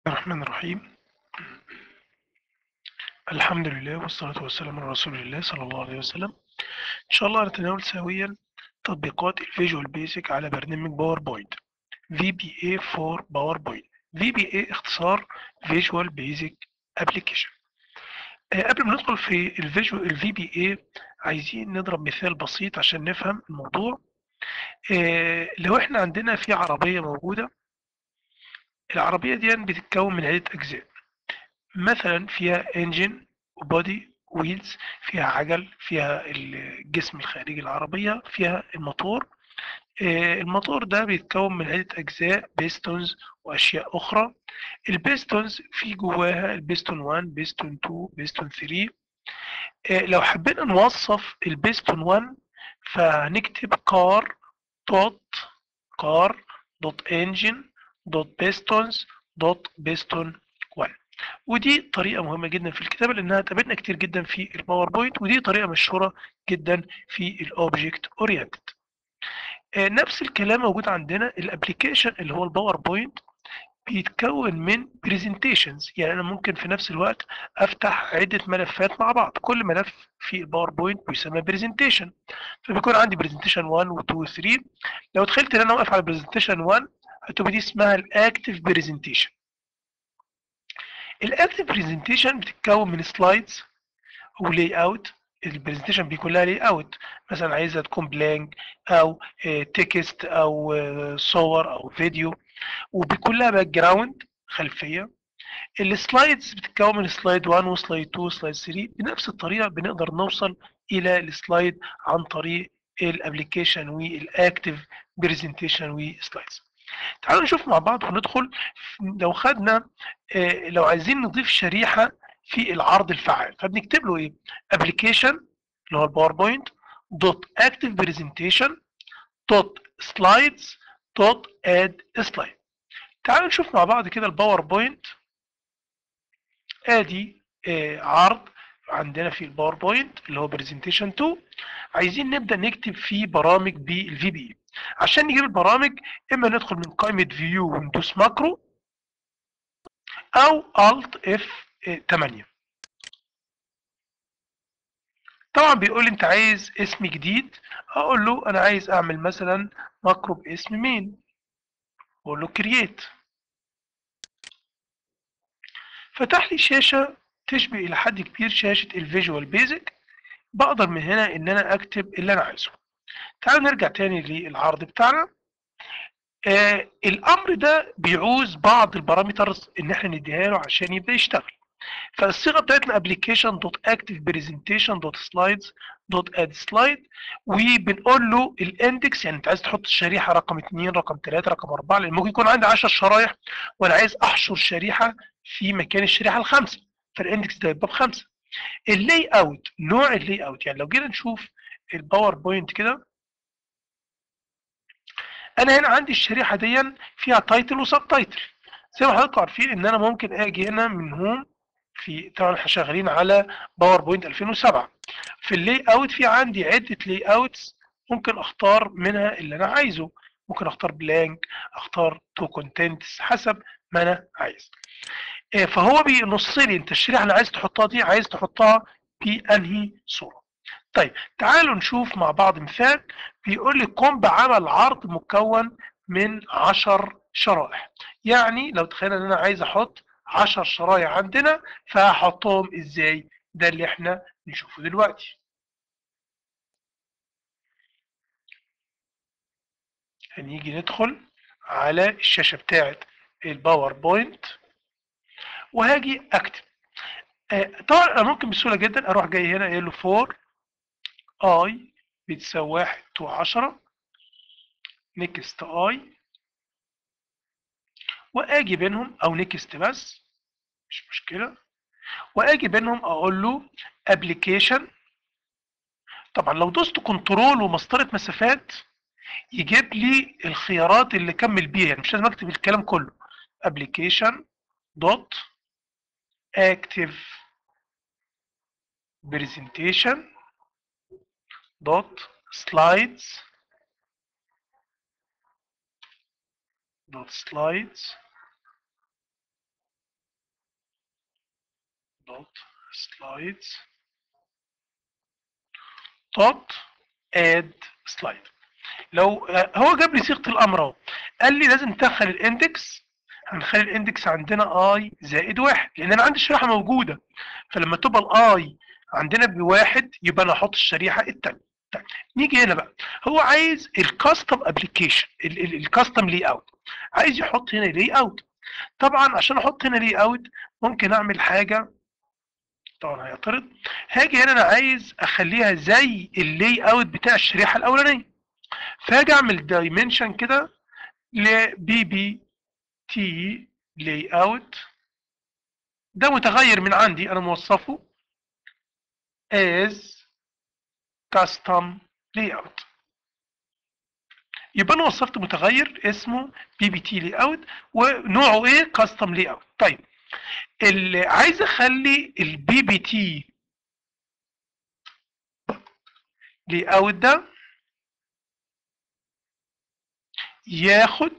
الرحمن الرحيم الحمد لله والصلاة والسلام على رسول الله صلى الله عليه وسلم إن شاء الله نتناول سويا تطبيقات الفيجوال بيسك على برنامج باوربوينت VBA for باوربوينت VBA اختصار Visual Basic Application آه، قبل ما ندخل في الفيجوال الفي بي اي عايزين نضرب مثال بسيط عشان نفهم الموضوع آه، لو احنا عندنا في عربية موجودة العربية دي بتتكون من عدة أجزاء مثلا فيها انجن وبودي ويلز فيها عجل فيها الجسم الخارجي العربية فيها الموتور آه، الموتور ده بيتكون من عدة أجزاء بيستونز وأشياء أخرى البيستونز في جواها البيستون 1 بيستون 2 بيستون 3 آه، لو حبينا نوصف البيستون 1 فهنكتب كار دوت كار دوت انجن دوت بيستونز دوت بيستون 1 ودي طريقة مهمة جدا في الكتابة لأنها تقابلنا كتير جدا في الباوربوينت ودي طريقة مشهورة جدا في الأوبجكت أورينتد نفس الكلام موجود عندنا الابلكيشن اللي هو الباوربوينت بيتكون من برزنتيشنز يعني انا ممكن في نفس الوقت افتح عده ملفات مع بعض كل ملف في الباوربوينت بيسمى برزنتيشن فبيكون عندي برزنتيشن 1 و2 و3 لو تخيلت ان انا واقف على برزنتيشن 1 هتبقى دي اسمها الاكتف برزنتيشن الاكتف برزنتيشن بتتكون من سلايدز ولاي اوت البرزنتيشن بيكون لها لاي اوت مثلا عايزها تكون بلانك او تكست او آه، صور او فيديو وبيكون لها باك جراوند خلفيه السلايدز بتتكون من سلايد 1 وسلايد 2 وسلايد 3 بنفس الطريقه بنقدر نوصل الى السلايد عن طريق الابلكيشن والاكتف برزنتيشن وسلايدز تعالوا نشوف مع بعض وندخل لو خدنا آه، لو عايزين نضيف شريحه في العرض الفعال فبنكتب له ايه ابلكيشن اللي هو الباوربوينت دوت اكتف برزنتيشن دوت سلايدز دوت اد سلايد تعالوا نشوف مع بعض كده الباوربوينت ادي آه عرض عندنا في الباوربوينت اللي هو برزنتيشن 2 عايزين نبدا نكتب فيه برامج بالفي بي عشان نجيب البرامج اما ندخل من قائمه فيو وندوس ماكرو او الت اف 8 طبعا بيقول لي انت عايز اسم جديد اقول له انا عايز اعمل مثلا ماكرو باسم مين اقول له كرييت فتح لي شاشه تشبه الى حد كبير شاشه الفيجوال بيزك بقدر من هنا ان انا اكتب اللي انا عايزه تعالوا نرجع تاني للعرض بتاعنا آه الامر ده بيعوز بعض البارامترز ان احنا نديها له عشان يبدا يشتغل فالصيغه بتاعتنا ابلكيشن دوت اكتف برزنتيشن دوت سلايدز دوت اد سلايد وبنقول له الاندكس يعني انت عايز تحط الشريحه رقم 2 رقم 3 رقم 4 لان ممكن يكون عندي 10 شرايح وانا عايز احشر شريحه في مكان الشريحه الخامسه فالاندكس ده يبقى بخمسه اللاي اوت نوع اللاي اوت يعني لو جينا نشوف الباوربوينت كده انا هنا عندي الشريحه دي فيها تايتل وسب تايتل زي ما حضراتكم عارفين ان انا ممكن اجي هنا من هوم في طبعا احنا شغالين على باوربوينت 2007 في اللاي اوت في عندي عده لاي اوتس ممكن اختار منها اللي انا عايزه ممكن اختار بلانك اختار تو كونتنتس حسب ما انا عايز آه، فهو بينص لي انت الشريحه اللي عايز تحطها دي عايز تحطها بانهي صوره طيب تعالوا نشوف مع بعض مثال بيقول لي قم بعمل عرض مكون من 10 شرائح يعني لو تخيل ان انا عايز احط 10 شرايح عندنا فهحطهم ازاي ده اللي احنا نشوفه دلوقتي هنيجي ندخل على الشاشه بتاعه الباوربوينت وهاجي اكتب آه، طبعا انا ممكن بسهوله جدا اروح جاي هنا قايل له 4 اي بتساوي 1 تو 10 نيكست اي واجي بينهم او نيكست بس مش مشكله واجي بينهم اقول له ابلكيشن طبعا لو دوست كنترول ومسطره مسافات يجيب لي الخيارات اللي كمل بيها يعني مش لازم اكتب الكلام كله ابلكيشن دوت اكتف برزنتيشن دوت سلايدز دوت سلايدز دوت سلايدز دوت اد سلايد لو هو جاب لي صيغه الامر اهو قال لي لازم تدخل الاندكس هنخلي الاندكس عندنا اي زائد واحد لان انا عندي الشريحه موجوده فلما تبقى الاي عندنا بواحد يبقى انا احط الشريحه الثانيه طيب نيجي هنا بقى هو عايز الكاستم ابلكيشن الكاستم لي اوت عايز يحط هنا لي اوت طبعا عشان احط هنا لي اوت ممكن اعمل حاجه طبعا هيعترض هاجي هنا انا عايز اخليها زي اللي اوت بتاع الشريحه الاولانيه فاجي اعمل دايمنشن كده لبي بي تي لاي اوت ده متغير من عندي انا موصفه as custom layout يبقى انا وصفت متغير اسمه بي بي تي لاي اوت ونوعه ايه كاستم لاي اوت طيب اللي عايز اخلي البي بي تي لاي اوت ده ياخد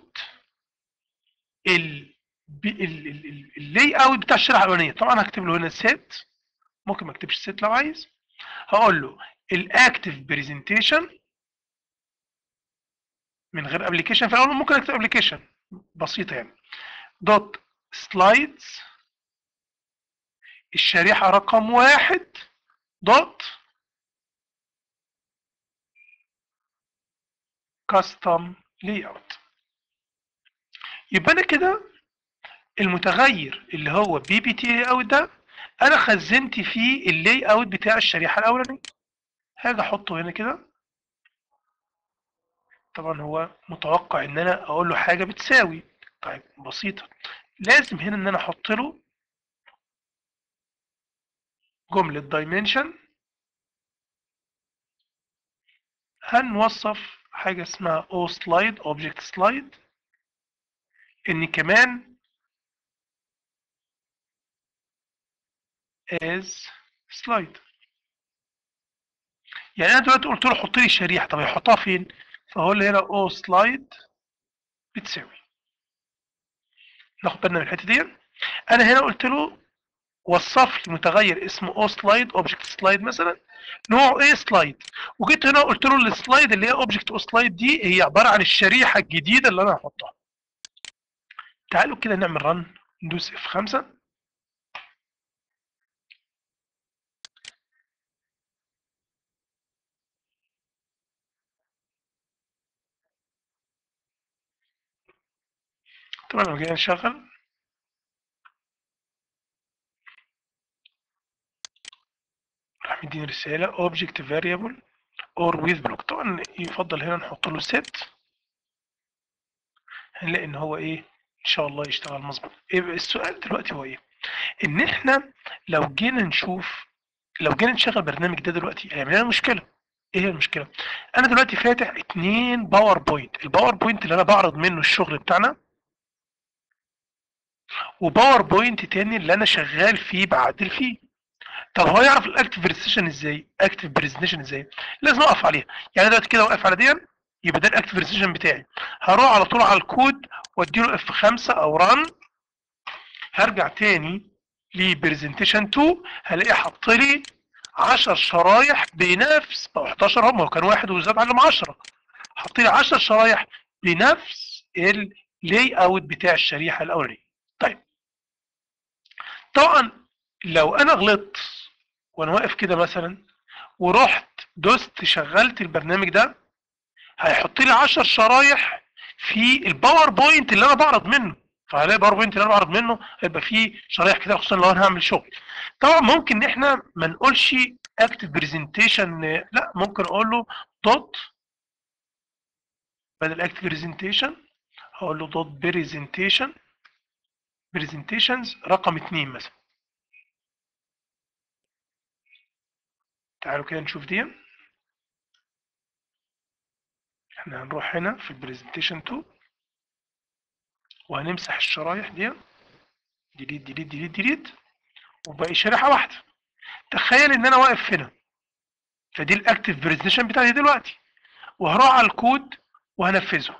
اللاي اوت بتاع الشريحه الاولانيه طبعا هكتب له هنا سيت ممكن ما اكتبش سيت لو عايز هقول له الاكتف برزنتيشن من غير ابلكيشن في الاول ممكن اكتب ابلكيشن بسيطه يعني دوت سلايدز الشريحه رقم واحد دوت كاستم لاي اوت يبقى انا كده المتغير اللي هو بي بي تي اوت ده انا خزنت فيه اللاي اوت بتاع الشريحه الاولانيه هاجي احطه هنا كده طبعا هو متوقع ان انا اقول له حاجه بتساوي طيب بسيطه لازم هنا ان انا احط له جمله دايمنشن هنوصف حاجه اسمها او سلايد اوبجكت سلايد ان كمان as slide يعني انا دلوقتي قلت له حط لي الشريحه طب يحطها فين فهقول له هنا او سلايد بتساوي ناخد بالنا من الحته دي انا هنا قلت له وصف لي متغير اسمه او سلايد اوبجكت سلايد مثلا نوعه ايه سلايد وجيت هنا قلت له السلايد اللي هي اوبجكت او سلايد دي هي عباره عن الشريحه الجديده اللي انا هحطها تعالوا كده نعمل رن ندوس اف 5 طبعا لو جينا نشغل راح مديني رسالة object variable or with block طبعا يفضل هنا نحط له set هنلاقي ان هو ايه ان شاء الله يشتغل مظبوط السؤال دلوقتي هو ايه ان احنا لو جينا نشوف لو جينا نشغل البرنامج ده دلوقتي هيعمل لنا مشكله ايه هي المشكله انا دلوقتي فاتح اتنين باوربوينت الباوربوينت اللي انا بعرض منه الشغل بتاعنا وباوربوينت تاني اللي انا شغال فيه بعدل فيه طب هو يعرف الاكتف برزنتيشن ازاي اكتف برزنتيشن ازاي لازم اقف عليها يعني دلوقتي كده واقف على دي يبقى ده الاكتف برزنتيشن بتاعي هروح على طول على الكود واديله اف 5 او ران هرجع تاني لبرزنتيشن 2 هلاقيه حط لي 10 شرايح بنفس او 11 هم هو كان واحد وزاد عليهم 10 حط لي 10 شرايح بنفس اللاي اوت بتاع الشريحه الاولانيه طيب طبعا لو انا غلطت وانا واقف كده مثلا ورحت دوست شغلت البرنامج ده هيحط لي 10 شرايح في الباوربوينت اللي انا بعرض منه فهلاقي الباوربوينت اللي انا بعرض منه هيبقى فيه شرايح كتير خصوصا لو انا هعمل شغل طبعا ممكن ان احنا ما نقولش اكتف برزنتيشن لا ممكن اقول له دوت بدل اكتف برزنتيشن هقول له دوت برزنتيشن برزنتيشنز رقم 2 مثلا تعالوا كده نشوف دي احنا هنروح هنا في البرزنتيشن 2 وهنمسح الشرايح دي ديليت ديليت ديليت ديليت وباقي شريحه واحده تخيل ان انا واقف هنا فدي الاكتف برزنتيشن بتاعتي دلوقتي وهروح على الكود وهنفذه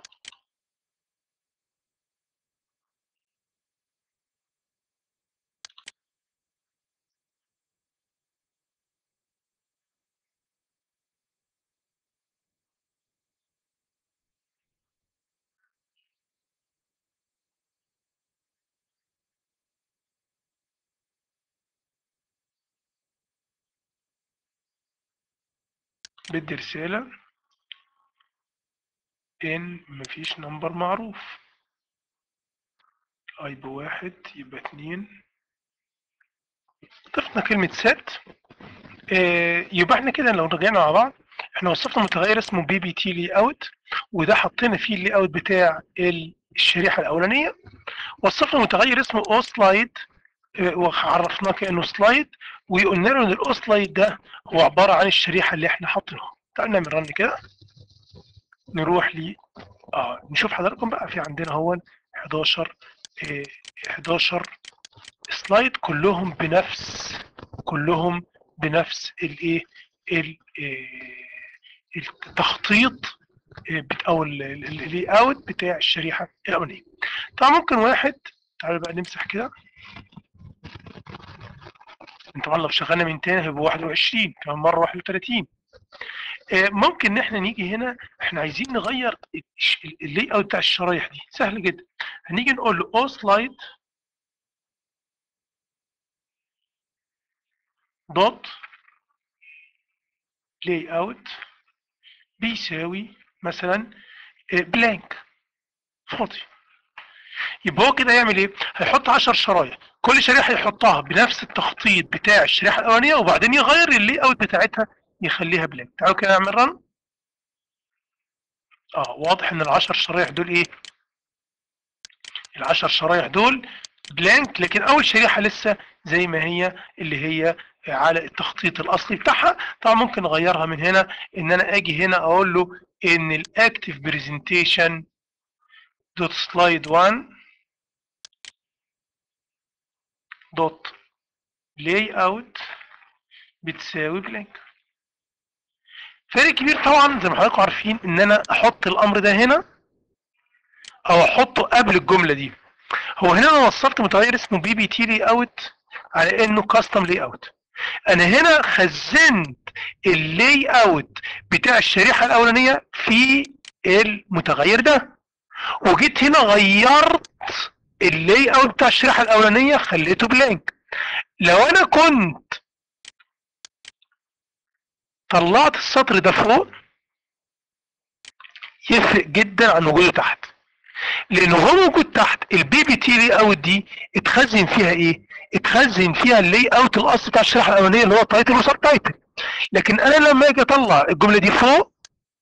بدي رسالة ان مفيش نمبر معروف اي بواحد يبقى اتنين ضفنا كلمة set آه، يبقى احنا كده لو رجعنا مع بعض احنا وصفنا متغير اسمه بي بي تي لي اوت وده حطينا فيه اللي اوت بتاع ال- الشريحة الأولانية وصفنا متغير اسمه او سلايد وعرفناه كأنه سلايد وقلنا له ان الاو سلايد ده هو عبارة عن الشريحة اللي احنا حاطينها تعال نعمل رن كده نروح ل اه نشوف حضراتكم بقى في عندنا هو 11 آه، 11 سلايد كلهم بنفس كلهم بنفس الايه ال- آه، التخطيط آه، بت- او اللي اوت بتاع الشريحه الاولانيه طبعا ممكن واحد تعالوا بقى نمسح كده طبعا لو شغلنا من تاني هيبقى 21 كمان مره 31 آه، ممكن ان احنا نيجي هنا احنا عايزين نغير اللي اوت بتاع الشرايح دي سهل جدا هنيجي نقول له او سلايد دوت لاي اوت بيساوي مثلا بلانك فاضي يبقى هو كده يعمل ايه؟ هيحط 10 شرايح كل شريحه يحطها بنفس التخطيط بتاع الشريحه الاولانيه وبعدين يغير اللي اوت بتاعتها يخليها بلانك تعالوا كده نعمل رن اه واضح ان ال 10 شرايح دول ايه؟ ال 10 شرايح دول بلانك لكن اول شريحه لسه زي ما هي اللي هي على التخطيط الاصلي بتاعها طبعا ممكن اغيرها من هنا ان انا اجي هنا اقول له ان الاكتف برزنتيشن دوت سلايد 1 دوت لاي اوت بتساوي بلانك فرق كبير طبعا زي ما حضراتكم عارفين ان انا احط الامر ده هنا او احطه قبل الجمله دي هو هنا انا وصلت متغير اسمه بي بي تي لي اوت على انه كاستم لي اوت انا هنا خزنت اللي اوت بتاع الشريحه الاولانيه في المتغير ده وجيت هنا غيرت اللي اوت بتاع الشريحه الاولانيه خليته بلانك لو انا كنت طلعت السطر ده فوق يفرق جدا عن وجوده تحت لان هو موجود تحت البي بي تي لي اوت دي اتخزن فيها ايه اتخزن فيها اللي اوت الاصلي بتاع الشريحه الاولانيه اللي هو تايتل وسب تايتل لكن انا لما اجي اطلع الجمله دي فوق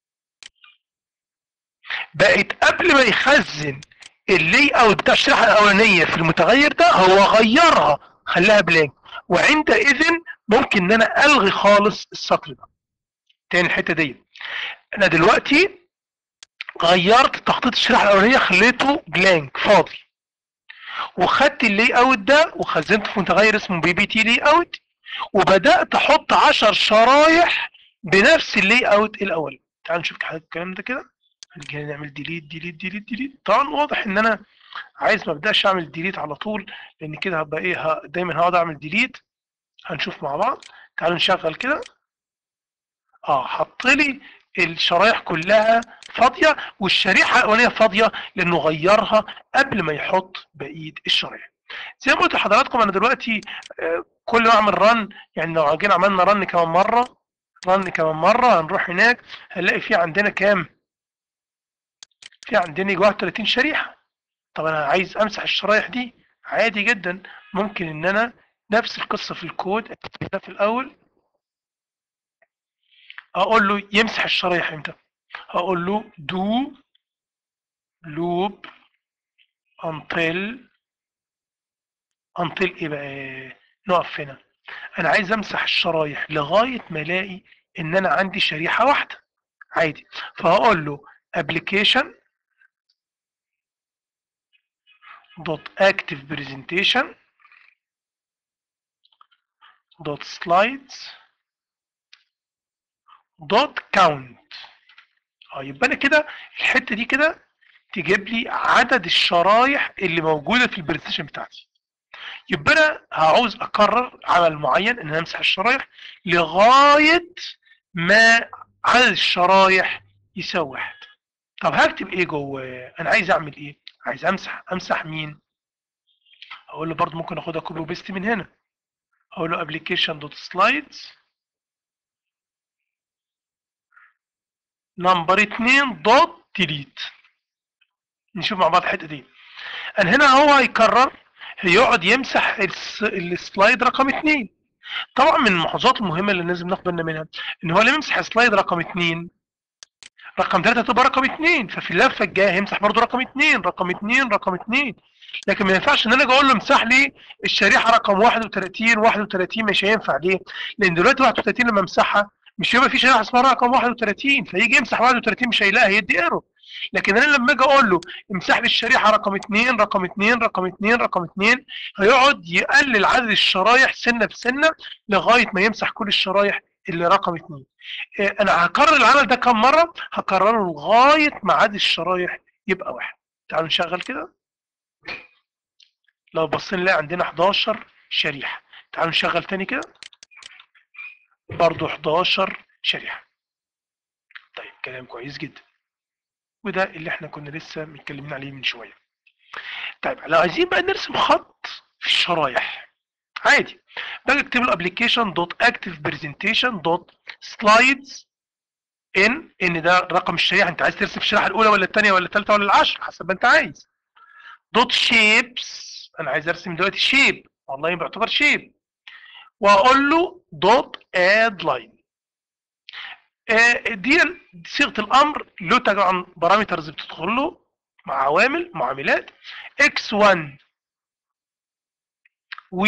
بقت قبل ما يخزن اللي اوت بتاع الشريحه الاولانيه في المتغير ده هو غيرها خلاها بلانك وعندئذ ممكن ان انا الغي خالص السطر ده تاني الحته دي انا دلوقتي غيرت تخطيط الشريحه الاولانيه خليته بلانك فاضي وخدت اللي اوت ده وخزنته في متغير اسمه بي بي تي لي اوت وبدات احط 10 شرايح بنفس اللي اوت الاول تعال نشوف الكلام ده كده هنجي نعمل ديليت ديليت ديليت ديليت طبعا واضح ان انا عايز ما ابداش اعمل ديليت على طول لان كده هبقى ايه ه- دايما هقعد اعمل ديليت هنشوف مع بعض تعالوا نشغل كده اه حط لي الشرايح كلها فاضيه والشريحه الاولانيه فاضيه لانه غيرها قبل ما يحط بقيه الشرايح زي ما قلت لحضراتكم انا دلوقتي آه، كل ما اعمل رن يعني لو جينا عملنا رن كمان مره رن كمان مره هنروح هناك هنلاقي في عندنا كام في عندنا يجي 31 شريحه طب انا عايز امسح الشرايح دي عادي جدا ممكن ان انا نفس القصه في الكود ده في الاول اقول له يمسح الشرايح امتى هقول له do loop until until ايه بقى نقف هنا انا عايز امسح الشرايح لغايه ما الاقي ان انا عندي شريحه واحده عادي فهقول له application dot active presentation dot slides dot count اه يبقى انا كده الحته دي كده تجيب لي عدد الشرايح اللي موجوده في البرزنتيشن بتاعتي يبقى انا هعوز اكرر عمل معين ان انا امسح الشرايح لغايه ما عدد الشرايح يساوي واحد طب هكتب ايه جوه انا عايز اعمل ايه عايز امسح امسح مين اقول له برضه ممكن اخدها كوبي وبيست من هنا اقول له application دوت سلايدز نمبر 2 دوت ديليت نشوف مع بعض الحته دي انا هنا هو هيكرر هيقعد يمسح الس- السلايد رقم 2 طبعا من الملاحظات المهمه اللي لازم ناخد بالنا منها ان هو لما يمسح سلايد رقم 2 رقم 3 تبقى رقم 2 ففي اللفه الجايه هيمسح برضو رقم 2 رقم 2 رقم 2 لكن ما ينفعش ان انا اجي اقول له امسح لي الشريحه رقم 31 31 مش هينفع ليه؟ لان دلوقتي 31 لما امسحها مش هيبقى في شريحه اسمها رقم 31 فيجي يمسح 31 مش هيلاقيها هيدي ايرور لكن انا لما اجي اقول له امسح لي الشريحه رقم 2 رقم 2 رقم 2 رقم 2 هيقعد يقلل عدد الشرايح سنه بسنه لغايه ما يمسح كل الشرايح اللي رقم 2 إيه، انا هكرر العمل ده كم مره هكرره لغايه ما عدد الشرايح يبقى واحد تعالوا نشغل كده لو بصينا نلاقي عندنا 11 شريحه تعالوا نشغل تاني كده برضو 11 شريحه طيب كلام كويس جدا وده اللي احنا كنا لسه متكلمين عليه من شويه طيب لو عايزين بقى نرسم خط في الشرايح عادي باجي اكتب له ابلكيشن دوت اكتف برزنتيشن دوت سلايدز ان ان ده رقم الشريحه انت عايز ترسم الشريحه الاولى ولا الثانيه ولا الثالثه ولا العشره حسب ما انت عايز دوت شيبس انا عايز ارسم دلوقتي شيب والله بيعتبر شيب واقول له دوت اد لاين دي صيغه الامر له طبعا بارامترز بتدخل له مع عوامل معاملات x1 و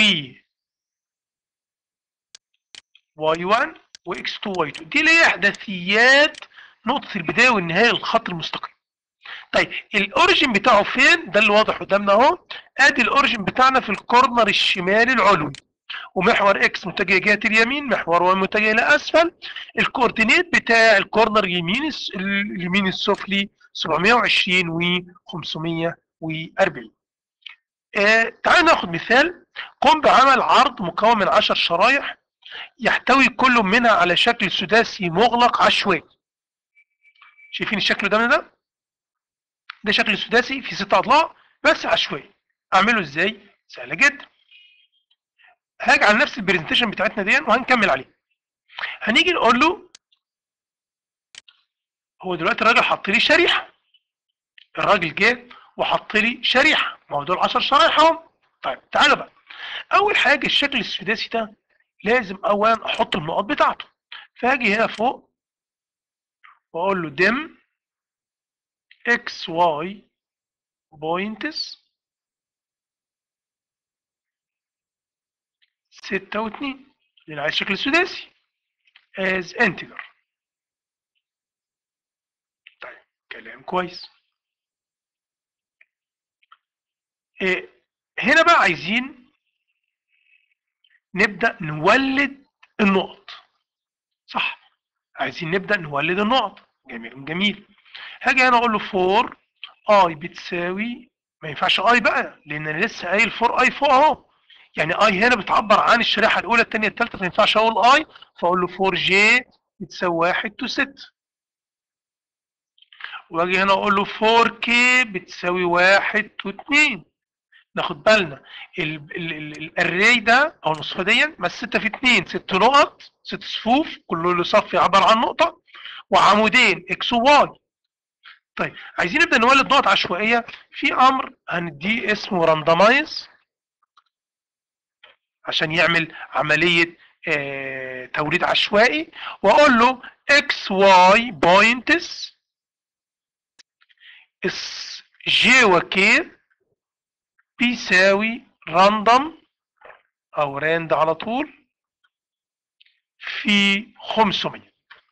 y1 وx2 y2 دي اللي هي احداثيات نقطه البدايه والنهايه للخط المستقيم طيب الاوريجن بتاعه فين ده اللي واضح قدامنا اهو ادي الاوريجن بتاعنا في الكورنر الشمالي العلوي ومحور اكس متجه جهه اليمين محور واي متجه الى اسفل الكوردينيت بتاع الكورنر يمين الس- اليمين السفلي 720 و 540 آه تعالوا ناخد مثال قم بعمل عرض مكون من 10 شرايح يحتوي كل منها على شكل سداسي مغلق عشوائي شايفين الشكل ده من ده ده شكل سداسي في ست اضلاع بس عشوائي اعمله ازاي سهله جدا هاجي على نفس البرزنتيشن بتاعتنا دي وهنكمل عليه هنيجي نقول له هو دلوقتي الراجل حط لي شريحه الراجل جه وحط لي شريحه ما هو دول 10 شرايح اهو طيب تعالوا بقى اول حاجه الشكل السداسي ده لازم اولا احط النقط بتاعته فاجي هنا فوق واقول له دم اكس واي بوينتس ستة واتنين لأن عايز شكل سداسي as integer طيب كلام كويس إيه هنا بقى عايزين نبدأ نولد النقط صح عايزين نبدأ نولد النقط جميل جميل هاجي انا اقول له فور اي بتساوي ما ينفعش اي بقى لان انا لسه قايل فور اي فوق اهو يعني اي هنا بتعبر عن الشريحه الاولى الثانيه الثالثه ما ينفعش اقول اي فاقول له 4 جي بتساوي 1 تو 6 واجي هنا اقول له 4 كي بتساوي 1 تو 2 ناخد بالنا الاري ده او النصفه دي بس 6 في 2 6 نقط 6 صفوف كل له صف يعبر عن نقطه وعمودين اكس وواي طيب عايزين نبدا نولد نقط عشوائيه في امر هنديه اسمه راندمايز عشان يعمل عمليه آه توليد عشوائي واقول له اكس واي بوينتس جي وكي بيساوي راندوم او راند على طول في 500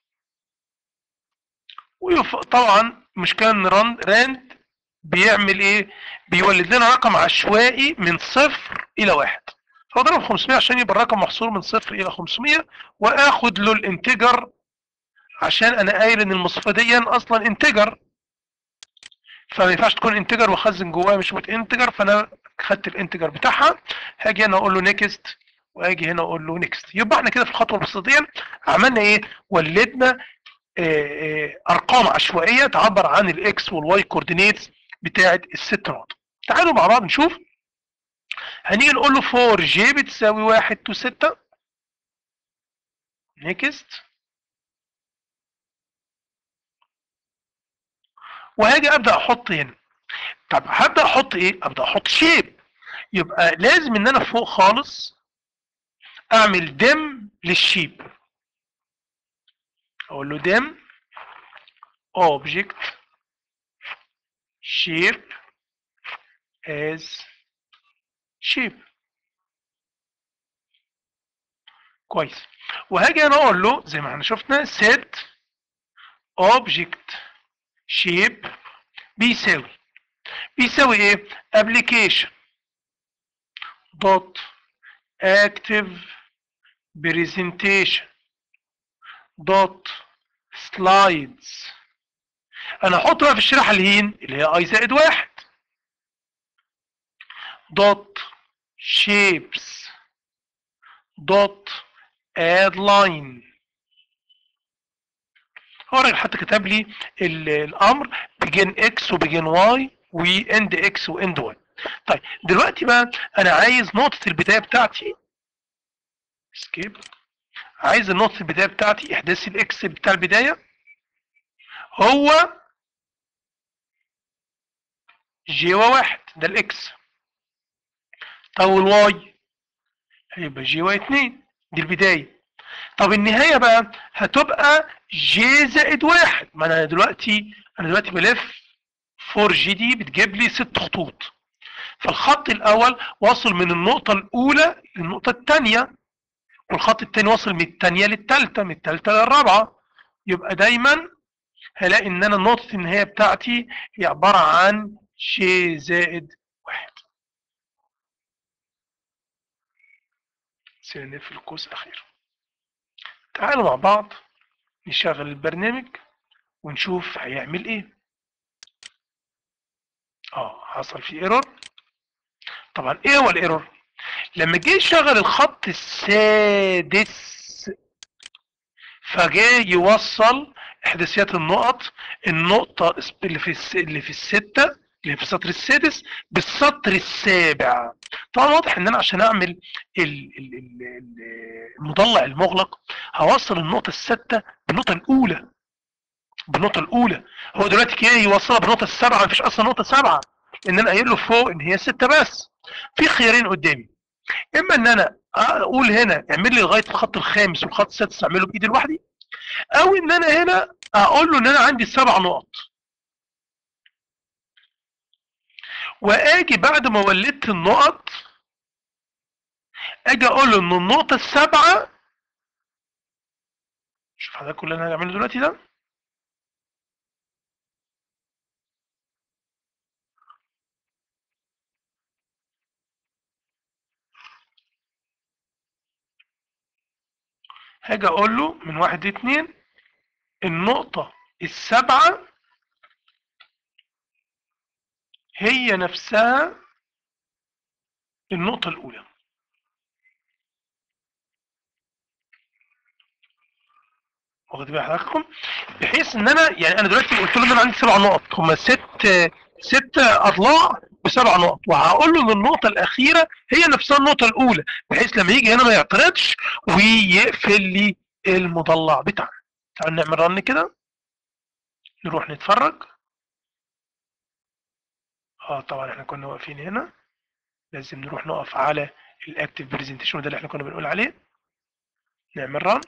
وطبعا مشكلة ان راند راند بيعمل ايه بيولد لنا رقم عشوائي من صفر الى واحد فاضرب 500 عشان يبقى الرقم محصور من صفر الى 500 واخد له الانتجر عشان انا قايل ان المصفى دي اصلا انتجر فما ينفعش تكون انتجر واخزن جواها مش موت انتجر فانا خدت الانتجر بتاعها هاجي هنا اقول له نيكست واجي هنا اقول له نيكست يبقى احنا كده في الخطوه البسيطه دي عملنا ايه ولدنا اه اه ارقام عشوائيه تعبر عن الاكس والواي كوردينيتس بتاعه الست نقط تعالوا مع بعض نشوف هنيجي نقول له 4 جي بتساوي 1 تو 6 نيكست وهاجي ابدا احط هنا طب هبدا احط ايه ابدا احط شيب يبقى لازم ان انا فوق خالص اعمل دم للشيب اقول له دم object shape as shape كويس وهاجي انا اقول له زي ما احنا شفنا set object shape بيساوي بيساوي ايه application dot active presentation dot slides انا هحط بقى في الشريحه الهين اللي هي اي زائد واحد dot shapes dot add line هو الراجل حتى كتب لي ال- الامر بيجن اكس وبيجن واي واند اكس واند واي طيب دلوقتي بقى انا عايز نقطة البداية بتاعتي سكيب عايز النقطة البداية بتاعتي احداث الاكس بتاع البداية هو جيوا واحد ده الاكس طب والواي هيبقى جيوا اتنين دي البداية طب النهاية بقى هتبقى جي زائد واحد ما انا دلوقتي انا دلوقتي بلف 4 جي دي بتجيب لي ست خطوط فالخط الاول واصل من النقطة الاولى للنقطة الثانية والخط الثاني واصل من الثانية للثالثة من الثالثة للرابعة يبقى دايما هلاقي ان انا نقطة النهاية بتاعتي هي عبارة عن جي زائد واحد سنقفل القوس الاخير تعالوا مع بعض نشغل البرنامج ونشوف هيعمل ايه اه حصل فيه ايرور طبعا ايه هو الايرور لما جه يشغل الخط السادس فجاء يوصل احداثيات النقط النقطة اللي في الس... اللي في الستة اللي في السطر السادس بالسطر السابع طبعا واضح ان انا عشان اعمل ال... ال... ال... ال- المضلع المغلق هوصل النقطة الستة بالنقطة الاولى بالنقطة الاولى هو دلوقتي كده يوصلها بالنقطة السابعة مفيش اصلا نقطة سابعة ان انا قايل له فوق ان هي ستة بس في خيارين قدامي اما ان انا اقول هنا اعمل لي لغايه الخط الخامس والخط السادس اعمله بايدي لوحدي او ان انا هنا اقول له ان انا عندي سبع نقط واجي بعد ما ولدت النقط اجي اقول له ان النقطه السابعه شوف حضرتك اللي انا هعمله دلوقتي ده هاجي اقول له من واحد اتنين النقطة السابعة هي نفسها النقطة الأولى واخد بال حضراتكم بحيث ان انا يعني انا دلوقتي قلت له ان انا عندي سبع نقط هما ست ست اضلاع بسبع نقط وهقول له ان النقطة الأخيرة هي نفسها النقطة الأولى بحيث لما يجي هنا ما يعترضش ويقفل لي المضلع بتاعنا تعال نعمل رن كده نروح نتفرج اه طبعا احنا كنا واقفين هنا لازم نروح نقف على الاكتف برزنتيشن وده اللي احنا كنا بنقول عليه نعمل رن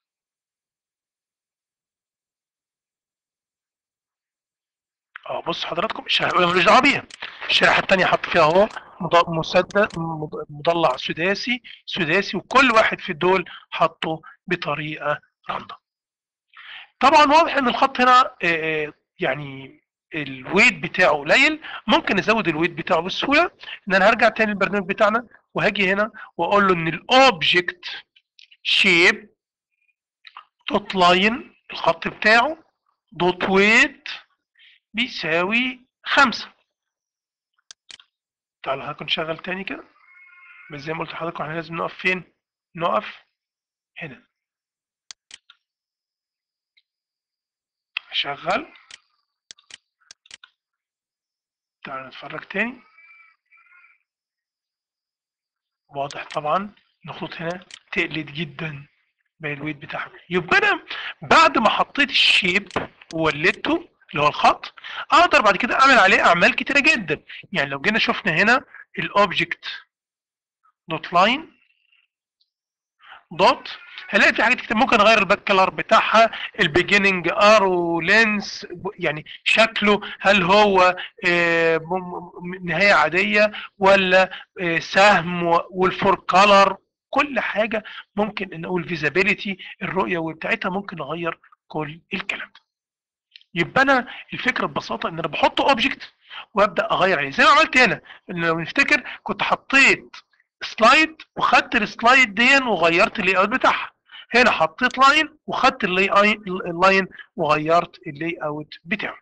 اه بص حضراتكم الشريحه الاولى ملوش دعوه بيها الشريحه الثانيه حط فيها اهو مض- مسدد مض- مضلع سداسي سداسي وكل واحد في دول حطه بطريقه راندوم طبعا واضح ان الخط هنا آه، آه، يعني الويت بتاعه قليل ممكن ازود الويت بتاعه بسهوله ان انا هرجع تاني للبرنامج بتاعنا وهاجي هنا واقول له ان الاوبجكت شيب دوت لاين الخط بتاعه دوت ويت بيساوي خمسة تعالوا حضرتك نشغل تاني كده بس زي ما قلت لحضراتكم احنا لازم نقف فين نقف هنا شغل تعالوا نتفرج تاني واضح طبعا ان الخطوط هنا تقلت جدا باقي الويت بتاعها يبقى انا بعد ما حطيت الشيب وولدته اللي هو الخط اقدر بعد كده اعمل عليه اعمال كتيره جدا يعني لو جينا شفنا هنا الاوبجكت دوت لاين دوت هلاقي في حاجات كتير ممكن اغير الباك كلر بتاعها البيجيننج ارو لينس يعني شكله هل هو آه، م- م- نهايه عاديه ولا آه، سهم والفور كلر كل حاجه ممكن ان اقول فيزابيليتي الرؤيه بتاعتها ممكن اغير كل الكلام ده يبقى انا الفكره ببساطه ان انا بحط اوبجكت وابدا اغير عليه زي ما عملت هنا ان لو نفتكر كنت حطيت سلايد وخدت السلايد دي وغيرت اللاي اوت بتاعها هنا حطيت لاين وخدت اللاي اللاين وغيرت اللاي اوت بتاعه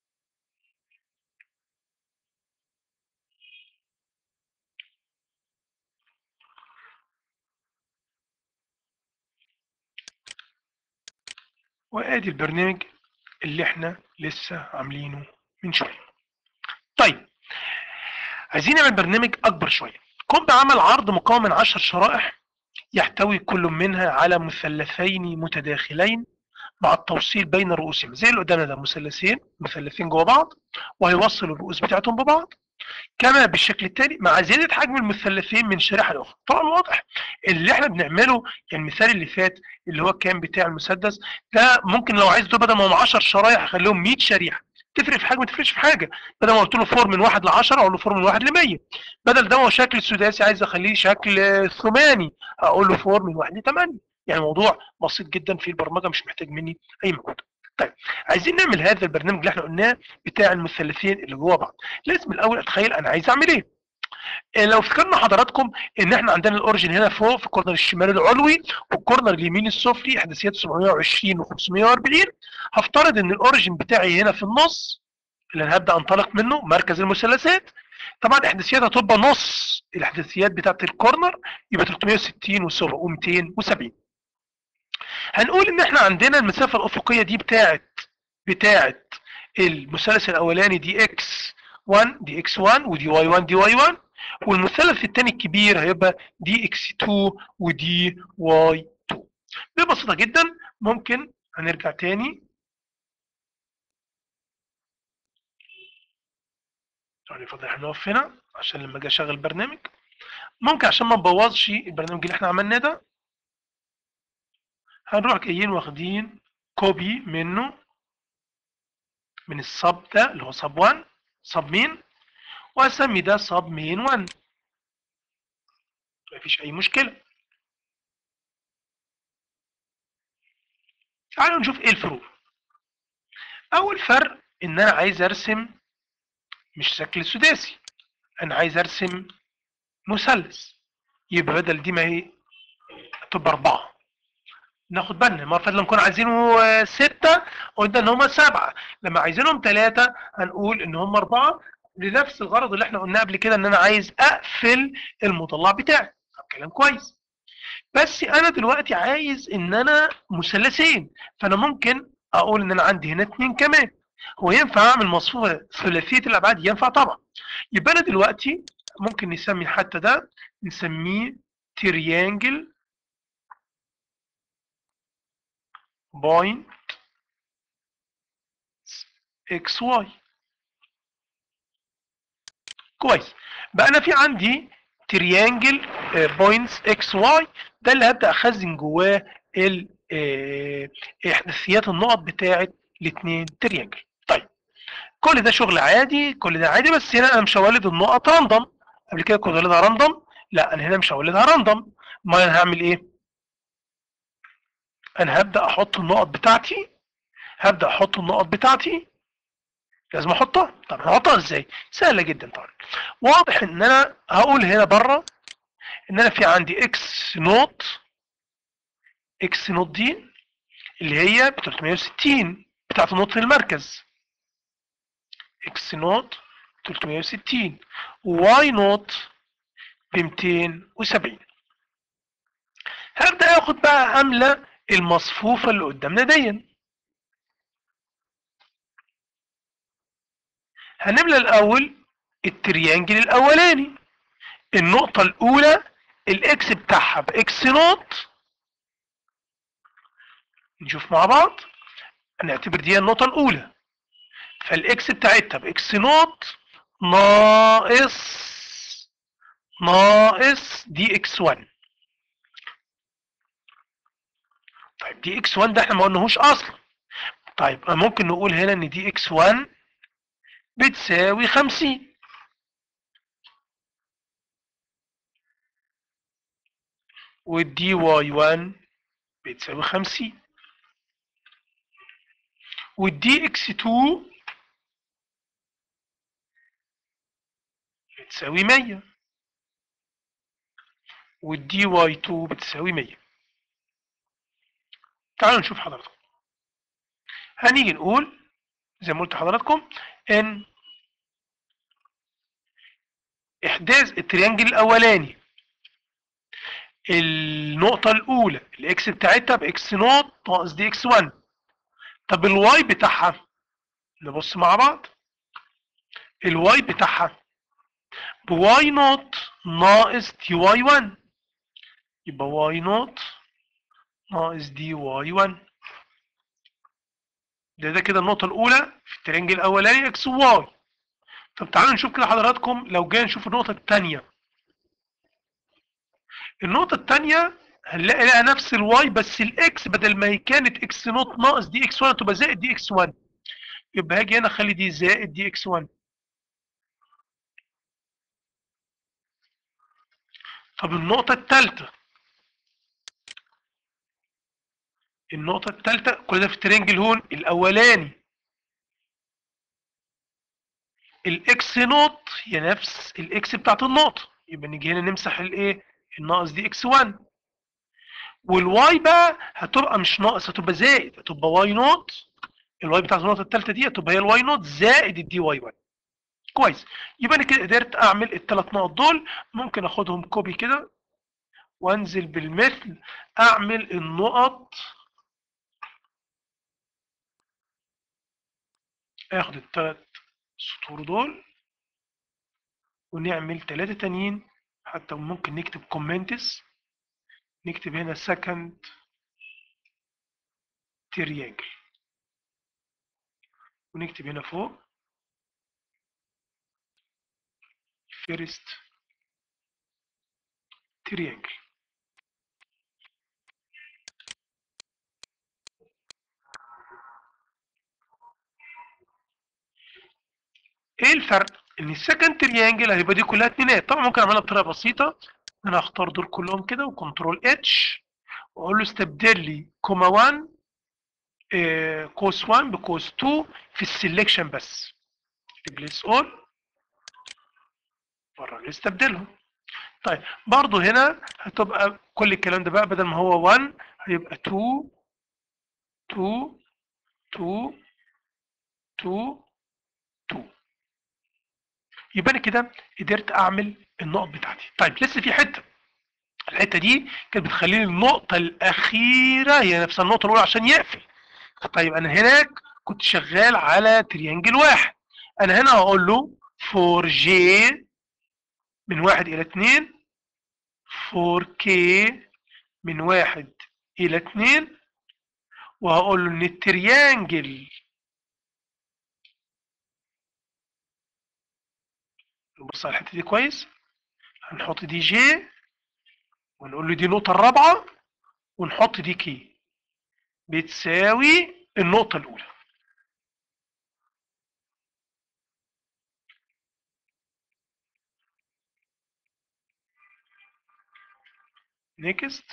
وادي البرنامج اللي احنا لسه عاملينه من شويه طيب عايزين نعمل برنامج اكبر شويه قم بعمل عرض مكون من 10 شرائح يحتوي كل منها على مثلثين متداخلين مع التوصيل بين رؤوسهم زي اللي قدامنا ده مثلثين مثلثين جوه بعض وهيوصلوا الرؤوس بتاعتهم ببعض كما بالشكل التالي مع زياده حجم المثلثين من شريحه لاخرى طبعا واضح اللي احنا بنعمله يعني المثال اللي فات اللي هو كان بتاع المسدس ده ممكن لو عايز ده بدل ما هم 10 شرايح اخليهم 100 شريحه تفرق في حاجه ما تفرقش في حاجه بدل ما قلت له فور من 1 ل 10 اقول له فور من 1 ل 100 بدل ده هو شكل سداسي عايز اخليه شكل ثماني اقول له فور من 1 ل 8 يعني موضوع بسيط جدا في البرمجه مش محتاج مني اي مجهود طيب عايزين نعمل هذا البرنامج اللي احنا قلناه بتاع المثلثين اللي جوه بعض لازم الاول اتخيل انا عايز اعمل ايه إيه لو افتكرنا حضراتكم ان احنا عندنا الاوريجن هنا فوق في الكورنر الشمالي العلوي والكورنر اليمين السفلي احداثيات 720 و540 هفترض ان الاوريجن بتاعي هنا في النص اللي انا هبدا انطلق منه مركز المثلثات طبعا احداثيات هتبقى نص الاحداثيات بتاعت الكورنر يبقى 360 و270 هنقول ان احنا عندنا المسافه الافقيه دي بتاعت بتاعت المثلث الاولاني دي اكس 1 دي اكس 1 ودي واي 1 دي واي 1 والمثلث الثاني الكبير هيبقى دي اكس 2 ودي واي 2 ببساطه جدا ممكن هنرجع تاني يعني فضل احنا نقف هنا عشان لما اجي اشغل برنامج ممكن عشان ما نبوظش البرنامج اللي احنا عملناه ده هنروح جايين واخدين كوبي منه من الصب ده اللي هو صب 1 صب مين واسمي ده صب مين 1 مفيش اي مشكله تعالوا نشوف ايه الفروق اول فرق ان انا عايز ارسم مش شكل سداسي انا عايز ارسم مثلث يبقى بدل دي ما هي تبقى اربعه ناخد بالنا المره اللي نكون عايزينه آه، ستة قلنا ان هم سبعة لما عايزينهم ثلاثة هنقول ان هم اربعة لنفس الغرض اللي احنا قلناه قبل كده ان انا عايز اقفل المطلع بتاعي طب كلام كويس بس انا دلوقتي عايز ان انا مثلثين فانا ممكن اقول ان انا عندي هنا اتنين كمان هو ينفع اعمل مصفوفة ثلاثية الابعاد ينفع طبعا يبقى انا دلوقتي ممكن نسمي حتى ده نسميه تريانجل بوينت اكس واي كويس بقى انا في عندي تريانجل بوينتس اكس واي ده اللي هبدا اخزن جواه ال آه، احداثيات النقط بتاعه الاثنين تريانجل طيب كل ده شغل عادي كل ده عادي بس هنا انا مش هولد النقط راندوم قبل كده كنت هولدها راندوم لا انا هنا مش هولدها راندوم ما انا هعمل ايه انا هبدا احط النقط بتاعتي هبدا احط النقط بتاعتي لازم احطها طب هحطها ازاي سهله جدا طبعا واضح ان انا هقول هنا بره ان انا في عندي اكس نوت اكس نوت دي اللي هي ب 360 بتاعت نقطه المركز اكس نوت 360 واي نوت ب 270 هبدا اخد بقى املى المصفوفه اللي قدامنا دي هنملى الاول التريانجل الاولاني النقطه الاولى الاكس بتاعها باكس نوت نشوف مع بعض نعتبر دي النقطه الاولى فالاكس بتاعتها باكس نوت ناقص ناقص دي اكس 1 طيب دي اكس 1 ده احنا ما قلناهوش اصلا طيب ممكن نقول هنا ان دي اكس 1 بتساوي 50 والدي واي 1 بتساوي 50 والدي اكس 2 بتساوي 100 والدي واي 2 بتساوي 100 تعالوا نشوف حضراتكم هنيجي نقول زي ما قلت لحضراتكم ان احداث التريانجل الاولاني النقطة الأولى الإكس بتاعتها بإكس نوت ناقص دي إكس 1 طب الواي بتاعها نبص مع بعض الواي بتاعها بواي نوت ناقص دي واي 1 يبقى واي نوت ناقص دي واي 1 ده ده كده النقطة الأولى في الترينجل الأولاني إكس وواي طب تعالوا نشوف كده حضراتكم لو جينا نشوف النقطة الثانية النقطة الثانية هنلاقي لها نفس الواي بس الاكس بدل ما هي كانت اكس نوت ناقص دي اكس 1 تبقى زائد دي اكس 1 يبقى هاجي هنا اخلي دي زائد دي اكس 1 طب النقطة الثالثة النقطة الثالثة كل ده في الترينجل هون الأولاني الإكس نوت هي نفس الإكس بتاعت النقطة يبقى نيجي هنا نمسح الإيه؟ الناقص دي إكس 1 والواي بقى هتبقى مش ناقص هتبقى زائد هتبقى واي نوت الواي بتاعت النقطة الثالثة دي هتبقى هي الواي نوت زائد الدي واي 1 كويس يبقى انا كده قدرت اعمل الثلاث نقط دول ممكن اخدهم كوبي كده وانزل بالمثل اعمل النقط اخد الثلاث سطور دول ونعمل ثلاثة تانيين حتى ممكن نكتب كومنتس نكتب هنا second triangle ونكتب هنا فوق first triangle ايه الفرق ان السكند تريانجل هيبقى دي كلها اتنينات طبعا ممكن اعملها بطريقه بسيطه انا هختار دول كلهم كده وكنترول اتش واقول له استبدل لي كوما 1 آه كوس 1 بكوس 2 في السلكشن بس ريبليس اول والراجل استبدلهم طيب برضو هنا هتبقى كل الكلام ده بقى بدل ما هو 1 هيبقى 2 2 2 2 2 يبقى انا كده قدرت اعمل النقط بتاعتي طيب لسه في حته الحته دي كانت بتخليني النقطه الاخيره هي نفس النقطه الاولى عشان يقفل طيب انا هناك كنت شغال على تريانجل واحد انا هنا هقول له فور جي من واحد الى اتنين فور كي من واحد الى اتنين وهقول له ان التريانجل نبص على الحته دي كويس هنحط دي جي ونقول له دي النقطه الرابعه ونحط دي كي بتساوي النقطه الاولى نيكست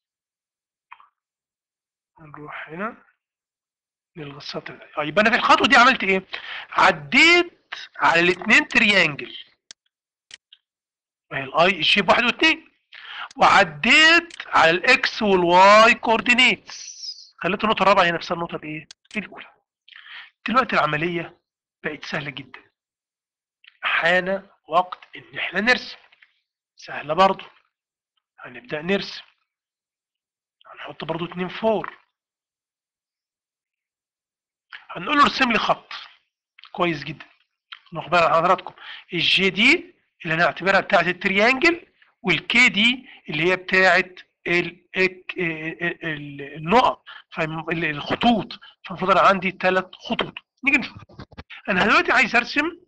نروح هنا نلغي السطر ده اه يبقى انا في الخطوه دي عملت ايه عديت على الاثنين تريانجل ما هي الاي الشيب واحد واثنين وعديت على الاكس والواي كوردينيتس خليت النقطه الرابعه هي نفسها النقطه الايه الاولى دلوقتي العمليه بقت سهله جدا حان وقت ان احنا نرسم سهله برضو هنبدا نرسم هنحط برضو اتنين فور هنقول له ارسم لي خط كويس جدا ناخد بالنا حضراتكم الجي دي اللي انا اعتبرها بتاعه التريانجل والكي دي اللي هي بتاعه النقط الخطوط فالمفروض انا عندي ثلاث خطوط نيجي نشوف انا دلوقتي عايز ارسم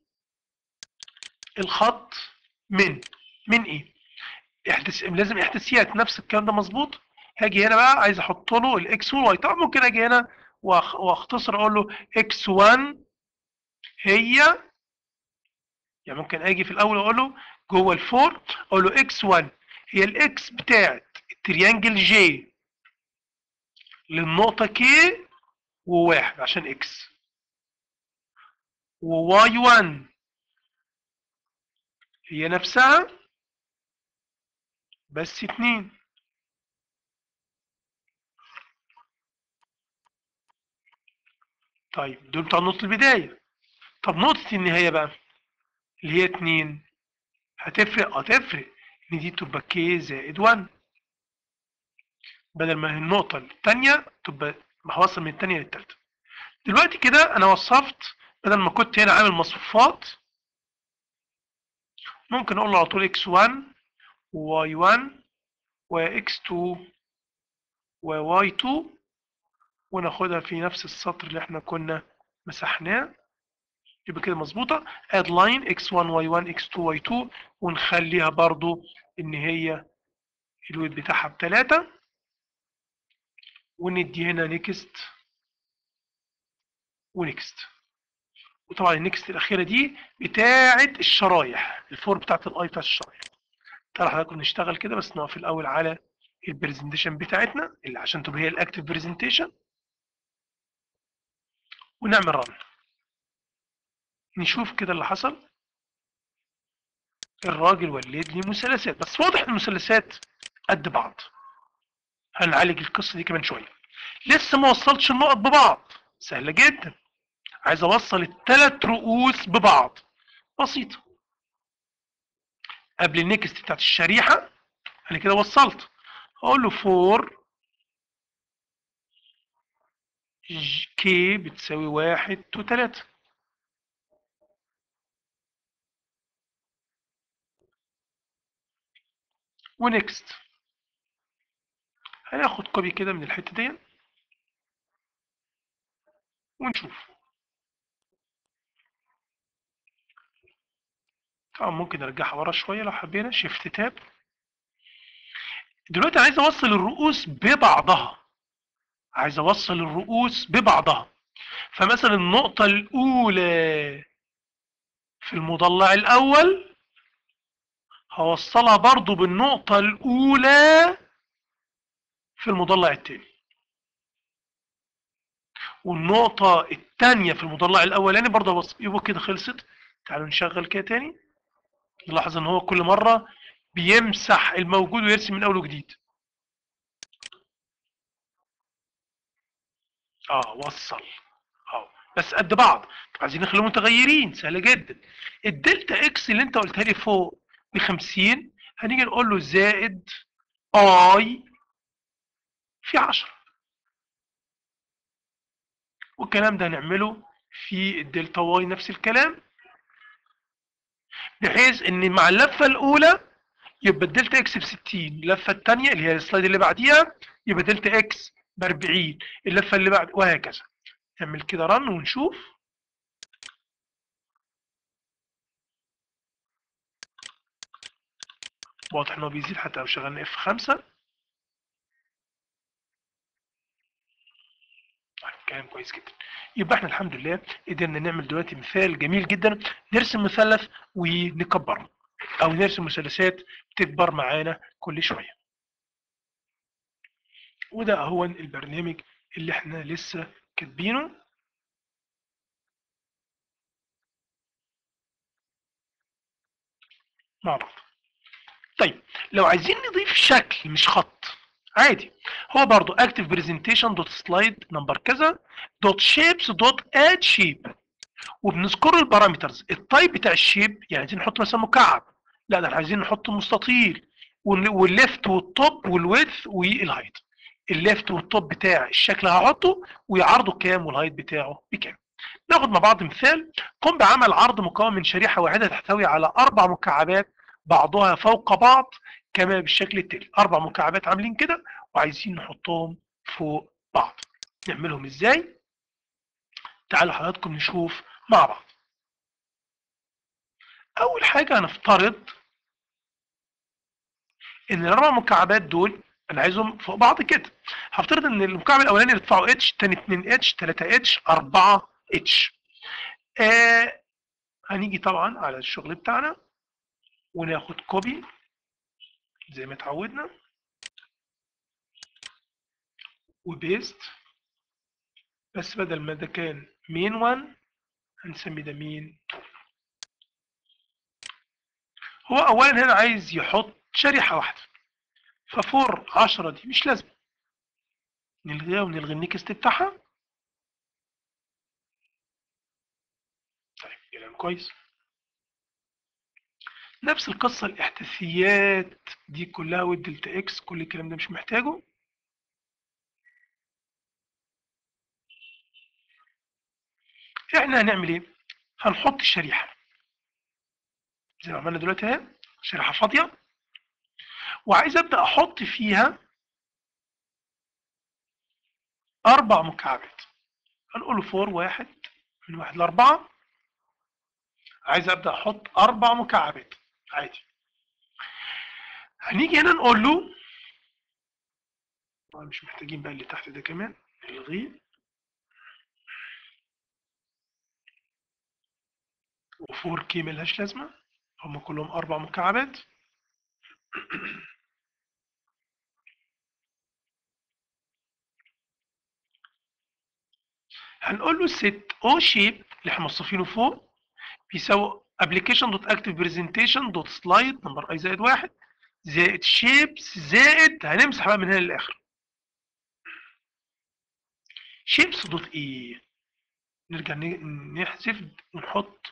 الخط من من ايه احدث لازم احداثيات نفس الكلام ده مظبوط هاجي هنا بقى عايز احط له الاكس والواي طبعا ممكن اجي هنا واختصر اقول له اكس 1 هي يعني ممكن اجي في الاول اقول له جوه الفور اقول له اكس 1 هي الاكس بتاعت التريانجل جي للنقطة كي وواحد عشان اكس وواي 1 هي نفسها بس اتنين طيب دول بتوع نقطة البداية طب نقطة النهاية بقى اللي هي اتنين هتفرق اه تفرق ان دي تبقى كي زائد 1 بدل ما هي النقطة التانية تبقى هوصل من التانية للتالتة دلوقتي كده انا وصفت بدل ما كنت هنا عامل مصفوفات ممكن اقول له على طول x1 وy1 وx2 وy2 وناخدها في نفس السطر اللي احنا كنا مسحناه يبقى كده مظبوطه add line x1 y1 x2 y2 ونخليها برضو ان هي الويت بتاعها بتلاتة وندي هنا نيكست ونيكست وطبعا النكست الاخيره دي بتاعه الشرايح الفور بتاعه الاي بتاعه الشرايح تعالى حضراتكم نشتغل كده بس نقف الاول على البرزنتيشن بتاعتنا اللي عشان تبقى هي الاكتف برزنتيشن ونعمل رن نشوف كده اللي حصل الراجل ولد لي مثلثات بس واضح المثلثات قد بعض هنعالج القصه دي كمان شويه لسه ما وصلتش النقط ببعض سهله جدا عايز اوصل الثلاث رؤوس ببعض بسيطه قبل النكست بتاعت الشريحه انا كده وصلت هقول له فور كي بتساوي واحد تو تلاتة ونكست هناخد كوبي كده من الحتة دي ونشوف طبعا ممكن نرجعها ورا شوية لو حبينا شيفت تاب دلوقتي عايز اوصل الرؤوس ببعضها عايز اوصل الرؤوس ببعضها فمثلا النقطة الأولى في المضلع الأول هوصلها برضو بالنقطة الأولى في المضلع الثاني والنقطة الثانية في المضلع الأولاني برضه هوصل يبقى كده خلصت تعالوا نشغل كده تاني نلاحظ ان هو كل مرة بيمسح الموجود ويرسم من اول وجديد اه وصل اه بس قد بعض عايزين نخليهم متغيرين سهله جدا الدلتا اكس اللي انت قلتها لي فوق ب 50 هنيجي نقول له زائد اي في 10 والكلام ده هنعمله في الدلتا واي نفس الكلام بحيث ان مع اللفه الاولى يبقى الدلتا اكس ب 60 اللفه الثانيه اللي هي السلايد اللي بعديها يبقى دلتا اكس ب 40 اللفه اللي بعد وهكذا نعمل كده رن ونشوف واضح ان هو بيزيد حتى لو شغلنا اف 5 كلام كويس جدا يبقى احنا الحمد لله قدرنا نعمل دلوقتي مثال جميل جدا نرسم مثلث ونكبره او نرسم مثلثات تكبر معانا كل شويه وده هو البرنامج اللي احنا لسه كاتبينه مع بعض طيب لو عايزين نضيف شكل مش خط عادي هو برضو اكتف برزنتيشن دوت سلايد نمبر كذا دوت شيبس دوت اد شيب وبنذكر البارامترز التايب بتاع الشيب يعني عايزين نحط مثلا مكعب لا ده احنا عايزين نحط مستطيل والليفت والتوب والويدث والهايت الليفت والتوب بتاع الشكل هحطه وعرضه كام والهايت بتاعه بكام ناخد مع بعض مثال قم بعمل عرض مكون من شريحه واحده تحتوي على اربع مكعبات بعضها فوق بعض كما بالشكل التالي اربع مكعبات عاملين كده وعايزين نحطهم فوق بعض نعملهم ازاي تعالوا حضراتكم نشوف مع بعض اول حاجه هنفترض ان الاربع مكعبات دول انا عايزهم فوق بعض كده هفترض ان المكعب الاولاني ارتفاعه اتش الثاني 2 اتش 3 اتش 4 اتش آه هنيجي طبعا على الشغل بتاعنا وناخد كوبي زي ما اتعودنا وبيست بس بدل ما ده كان مين 1 هنسمي ده مين 2 هو اولا هنا عايز يحط شريحة واحدة ففور 10 دي مش لازمة نلغيها ونلغي النكست بتاعها طيب كلام كويس نفس القصة الاحداثيات دي كلها والدلتا اكس كل الكلام ده مش محتاجه احنا هنعمل ايه هنحط الشريحة زي ما عملنا دلوقتي اهي شريحة فاضية وعايز ابدأ احط فيها اربع مكعبات هنقول له فور واحد من واحد لاربعة عايز ابدأ احط اربع مكعبات عادي هنيجي هنا نقول له طبعا مش محتاجين بقى اللي تحت ده كمان نلغيه وفور كي ملهاش لازمة هم كلهم أربع مكعبات هنقول له set او شيب اللي احنا موصفينه فوق بيساوي application دوت active presentation دوت slide نمبر اي زائد واحد زائد shapes زائد هنمسح بقى من هنا للاخر shapes دوت ايه نرجع نحذف ونحط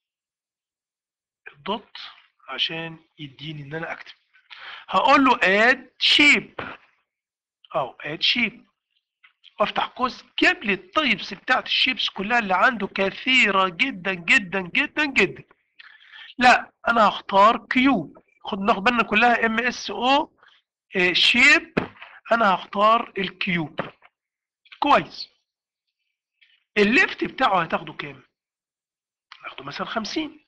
الدوت عشان يديني ان انا اكتب هقول له add shape او add shape وافتح قوس جاب لي التايبس بتاعت الشيبس كلها اللي عنده كثيره جدا جدا جدا جدا لا انا هختار كيوب خد ناخد بالنا كلها ام اس او شيب انا هختار الكيوب كويس الليفت بتاعه هتاخده كام هاخده مثلا 50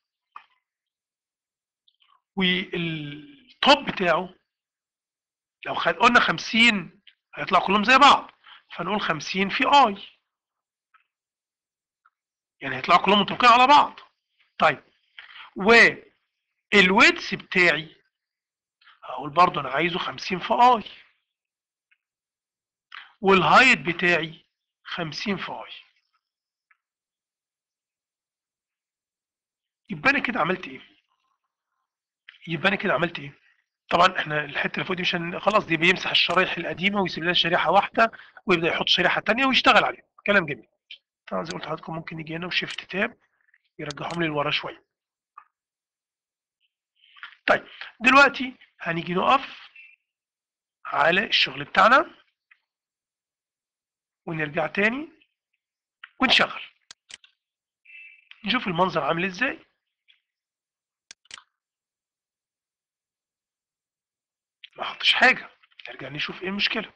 والتوب بتاعه لو خد قلنا 50 هيطلع كلهم زي بعض فنقول 50 في اي يعني هيطلعوا كلهم متفقين على بعض طيب والويدث بتاعي هقول برضه انا عايزه 50 في اي والهايت بتاعي 50 في اي يبقى انا كده عملت ايه يبقى انا كده عملت ايه طبعا احنا الحته اللي فوق دي مش هن... خلاص دي بيمسح الشرايح القديمه ويسيب لنا شريحه واحده ويبدا يحط شريحه ثانيه ويشتغل عليها كلام جميل طبعا زي ما قلت لحضراتكم ممكن يجي هنا وشيفت تاب يرجعهم لي لورا شويه طيب دلوقتي هنيجي نقف على الشغل بتاعنا ونرجع تاني ونشغل نشوف المنظر عامل ازاي ما حطش حاجه نرجع نشوف ايه المشكله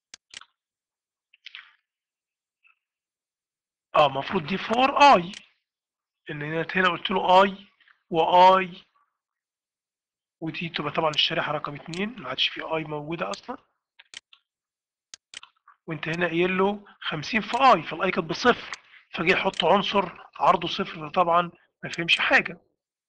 اه المفروض دي فور اي ان هنا هنا قلت له اي واي ودي تبقى طبعا الشريحه رقم اتنين ما عادش في اي موجوده اصلا وانت هنا قايل له 50 في اي فالاي كانت بصفر فجه يحط عنصر عرضه صفر طبعا ما فهمش حاجه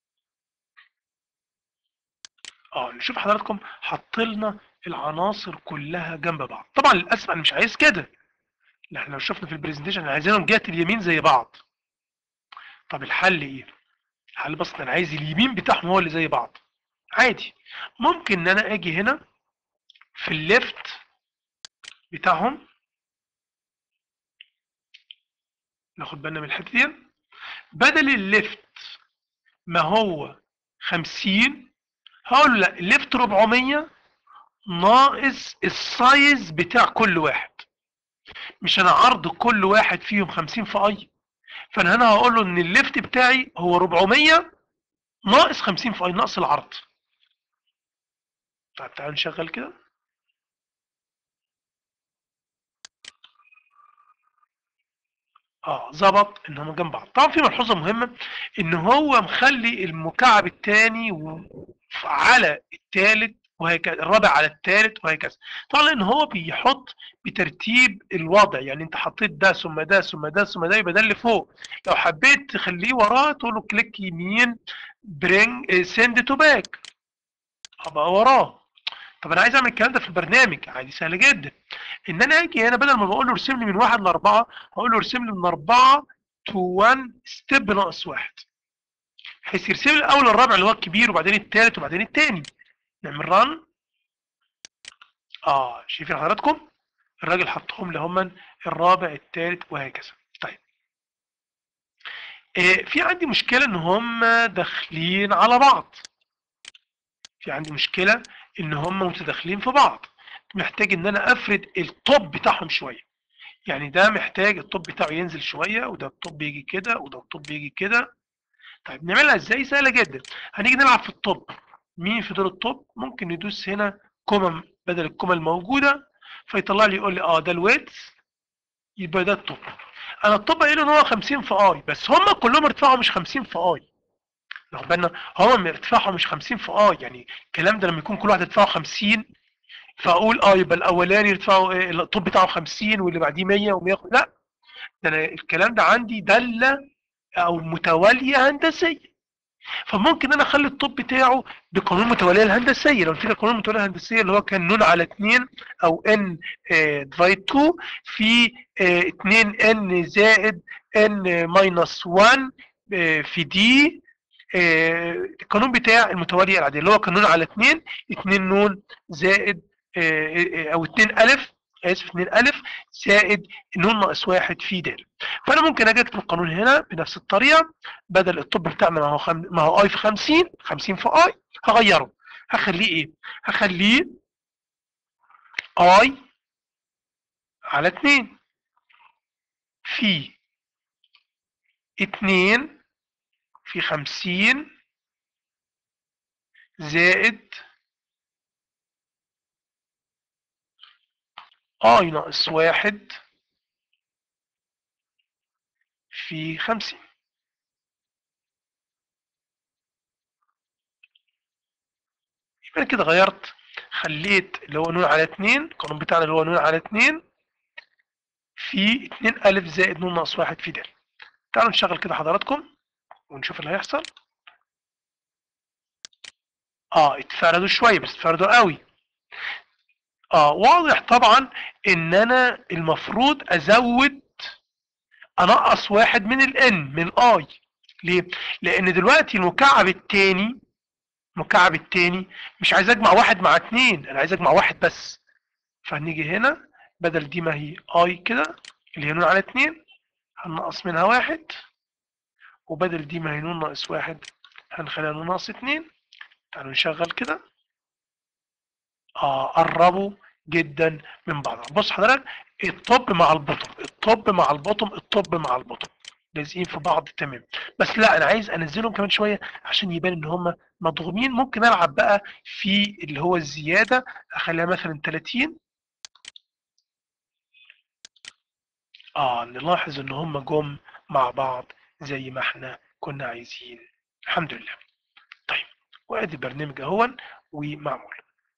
اه نشوف حضراتكم حط لنا العناصر كلها جنب بعض طبعا للاسف انا مش عايز كده احنا لو شفنا في البرزنتيشن احنا عايزينهم جهه اليمين زي بعض طب الحل ايه الحل بس انا عايز اليمين بتاعهم هو اللي زي بعض عادي ممكن ان انا اجي هنا في الليفت بتاعهم ناخد بالنا من الحته دي بدل الليفت ما هو 50 هقول لا الليفت 400 ناقص السايز بتاع كل واحد مش انا عرض كل واحد فيهم 50 في اي فانا هنا هقول له ان الليفت بتاعي هو 400 ناقص 50 في اي ناقص العرض طيب تعالوا نشغل كده اه ظبط ان هم جنب بعض طبعا في ملحوظه مهمه ان هو مخلي المكعب الثاني على الثالث وهكذا الرابع على الثالث وهكذا طبعا لان هو بيحط بترتيب الوضع يعني انت حطيت ده ثم ده ثم ده ثم ده يبقى ده اللي فوق لو حبيت تخليه وراه تقول له كليك يمين برينج سند تو باك ابقى وراه طب انا عايز اعمل الكلام ده في البرنامج عادي سهل جدا ان انا اجي هنا بدل ما بقول له ارسم لي من واحد لاربعه هقول له ارسم لي من اربعه تو 1 ستيب ناقص واحد بحيث يرسم لي الاول الرابع اللي هو الكبير وبعدين الثالث وبعدين الثاني نعمل ران اه شايفين حضراتكم الراجل حطهم لي هم الرابع الثالث وهكذا طيب آه في عندي مشكله ان هم داخلين على بعض في عندي مشكله ان هم متداخلين في بعض محتاج ان انا افرد الطب بتاعهم شويه يعني ده محتاج الطب بتاعه ينزل شويه وده الطب يجي كده وده الطب يجي كده طيب نعملها ازاي سهله جدا هنيجي نلعب في الطب مين في دور الطب ممكن ندوس هنا كوما بدل الكوما الموجوده فيطلع لي يقول لي اه ده الويتس يبقى ده الطب انا الطب قايل ان هو 50 في اي بس هم كلهم ارتفاعهم مش 50 في اي واخد بالنا هم ارتفاعهم مش 50 في اي يعني الكلام ده لما يكون كل واحد ارتفاعه 50 فاقول اه يبقى الاولاني ارتفاعه الطب بتاعه 50 واللي بعديه 100 و100 لا ده انا الكلام ده عندي داله او متواليه هندسيه فممكن انا اخلي الطب بتاعه بقانون المتواليه الهندسيه لو نفتكر قانون المتواليه الهندسيه اللي هو كان نون على 2 او ان ديفايد 2 في 2 ان زائد ان ماينس 1 في دي القانون بتاع المتواليه العاديه اللي هو قانون على 2 2 نون زائد او 2 الف اسف 2 الف زائد نون ناقص 1 في د فانا ممكن اجي اكتب القانون هنا بنفس الطريقه بدل الطب بتاعنا ما هو خم... ما هو اي في 50 50 في اي هغيره هخليه ايه هخليه اي على 2 في 2 في 50 زائد اي ناقص واحد في خمسين يبقى كده غيرت خليت اللي هو نون على اتنين القانون بتاعنا اللي هو نون على اتنين في اتنين ألف زائد نون ناقص واحد في د تعالوا نشغل كده حضراتكم ونشوف اللي هيحصل اه اتفردوا شوية بس اتفردوا قوي اه واضح طبعا ان انا المفروض ازود انقص واحد من الان من الاي ليه لان دلوقتي المكعب الثاني المكعب الثاني مش عايز اجمع واحد مع اتنين انا عايز اجمع واحد بس فهنيجي هنا بدل دي ما هي اي كده اللي هي نون على اتنين هنقص منها واحد وبدل دي ما هي نون ناقص واحد هنخليها نون ناقص اتنين تعالوا نشغل كده اه قربوا جدا من بعض بص حضرتك الطب مع البطن الطب مع البطن الطب مع البطن لازقين في بعض تمام بس لا انا عايز انزلهم كمان شويه عشان يبان ان هم مضغومين ممكن العب بقى في اللي هو الزياده اخليها مثلا 30 اه نلاحظ ان هم جم مع بعض زي ما احنا كنا عايزين الحمد لله طيب وادي البرنامج اهون ومعمول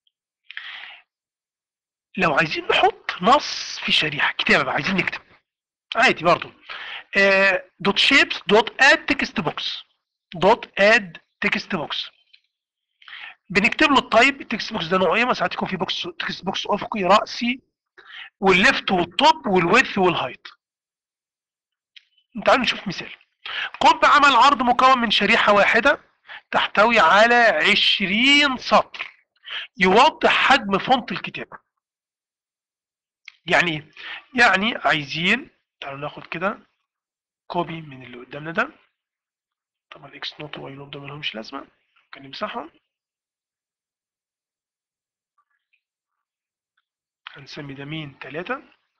لو عايزين نحط نص في شريحه كتابه بقى عايزين نكتب عادي برضو دوت شيبس دوت اد تكست بوكس دوت اد تكست بوكس بنكتب له التايب التكست بوكس ده نوعيه ساعات يكون في بوكس تكست بوكس افقي راسي والليفت والتوب والويدث والهايت تعالوا نشوف مثال قم بعمل عرض مكون من شريحه واحده تحتوي على 20 سطر يوضح حجم فونت الكتابه يعني ايه يعني عايزين تعالوا ناخد كده كوبي من اللي قدامنا ده طبعا اكس نوت واي نوت ده ملهمش لازمه ممكن نمسحهم هنسمي ده مين تلاتة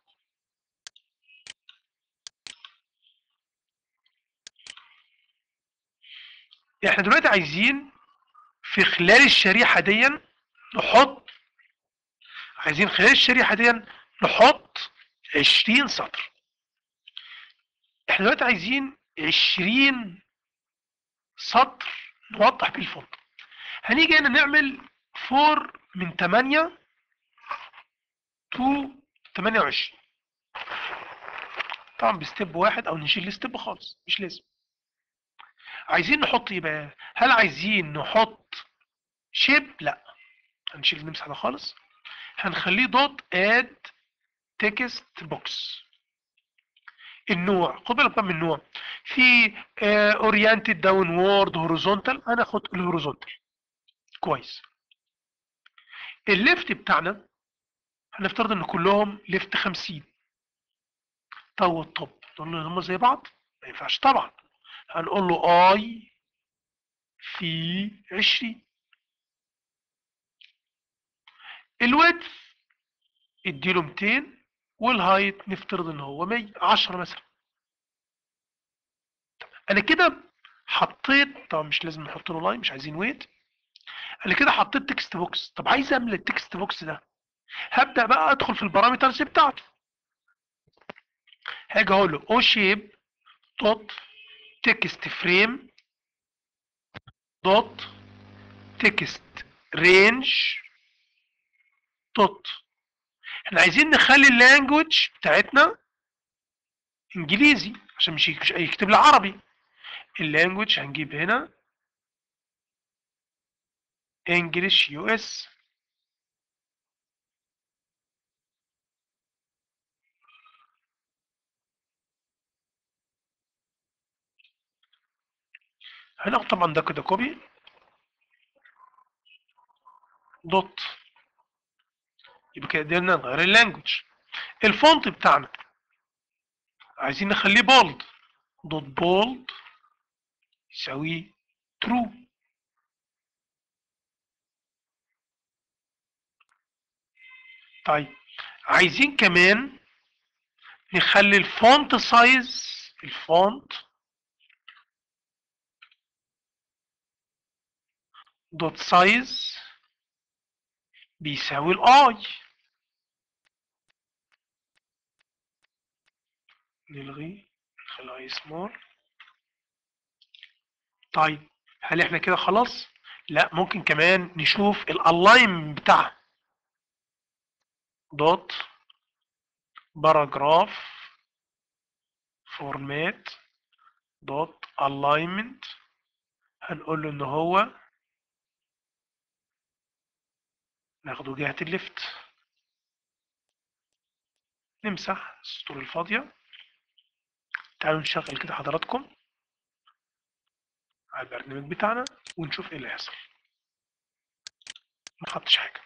احنا دلوقتي عايزين في خلال الشريحة دي نحط عايزين خلال الشريحة دي نحط 20 سطر احنا دلوقتي عايزين 20 سطر نوضح بيه الفونت هنيجي هنا نعمل 4 من 8 تو 28 طبعا بستيب واحد او نشيل الستيب خالص مش لازم عايزين نحط ايه بقى هل عايزين نحط شيب لا هنشيل نمسح ده خالص هنخليه دوت اد تكست بوكس النوع خد بالك بقى من النوع في اورينتد داون وورد هوريزونتال هناخد الهوريزونتال كويس الليفت بتاعنا هنفترض ان كلهم ليفت 50 طب والطب نقول له هم زي بعض ما ينفعش طبعا هنقول له اي في 20 الويدث اديله 200 والهايت نفترض ان هو 100 10 مثلا انا كده حطيت طبعا مش لازم نحط له لاين مش عايزين ويت انا كده حطيت تكست بوكس طب عايز املى التكست بوكس ده هبدا بقى ادخل في البارامترز بتاعته هاجي اقول له او شيب دوت تكست فريم دوت تكست رينج دوت احنا عايزين نخلي اللانجوج بتاعتنا انجليزي عشان مش مش يكتب لي عربي اللانجوج هنجيب هنا انجلش يو اس هناخد طبعا ده كده كوبي دوت يبقى كده قدرنا نغير اللانجوج الفونت بتاعنا عايزين نخليه بولد دوت بولد يساوي ترو طيب عايزين كمان نخلي الفونت سايز الفونت دوت سايز بيساوي الاي نلغي نخليها اي سمول طيب هل احنا كده خلاص لا ممكن كمان نشوف الالاين بتاعها دوت باراجراف فورمات دوت الاينمنت هنقول له ان هو ناخده جهة الليفت نمسح السطور الفاضية تعالوا نشغل كده حضراتكم على البرنامج بتاعنا ونشوف ايه اللي هيحصل ما حطش حاجة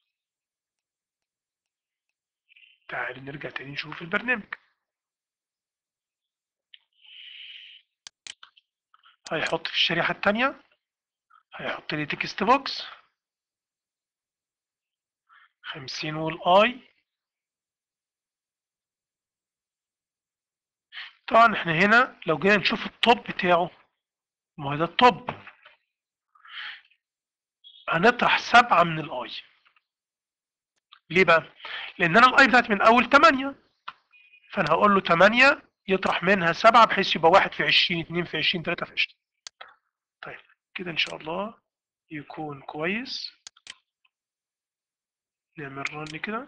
تعالوا نرجع تاني نشوف البرنامج هيحط في الشريحة التانية هيحط لي تكست بوكس خمسين والاي طبعا احنا هنا لو جينا نشوف التوب بتاعه ما هو ده التوب هنطرح سبعة من الاي ليه بقى؟ لان انا الاي بتاعتي من اول تمانية فانا هقول له تمانية يطرح منها سبعة بحيث يبقى واحد في عشرين اتنين في عشرين تلاتة في عشرين طيب كده ان شاء الله يكون كويس نعمل رن كده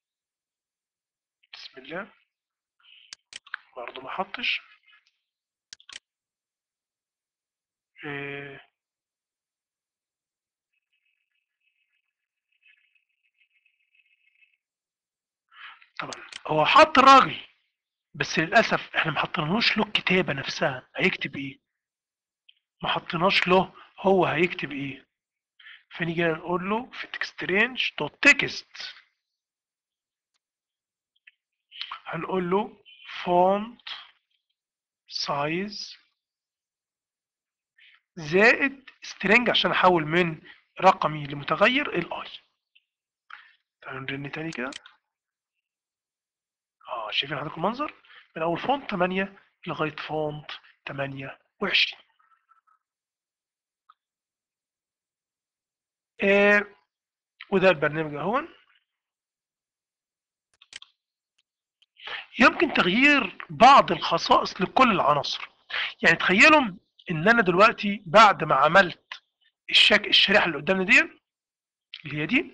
بسم الله برضه ما حطش إيه طبعا هو حط الراجل بس للاسف احنا ما حطيناش له الكتابه نفسها هيكتب ايه ما حطيناش له هو هيكتب ايه فنيجي نقول له في تكست رينج دوت تكست هنقول له فونت سايز زائد سترينج عشان احول من رقمي لمتغير الاي تعالوا نرن تاني كده اه شايفين حضراتكم المنظر من اول فونت 8 لغايه فونت 28 آه وده البرنامج اهو يمكن تغيير بعض الخصائص لكل العناصر يعني تخيلوا ان انا دلوقتي بعد ما عملت الشك الشريحه اللي قدامنا دي اللي هي دي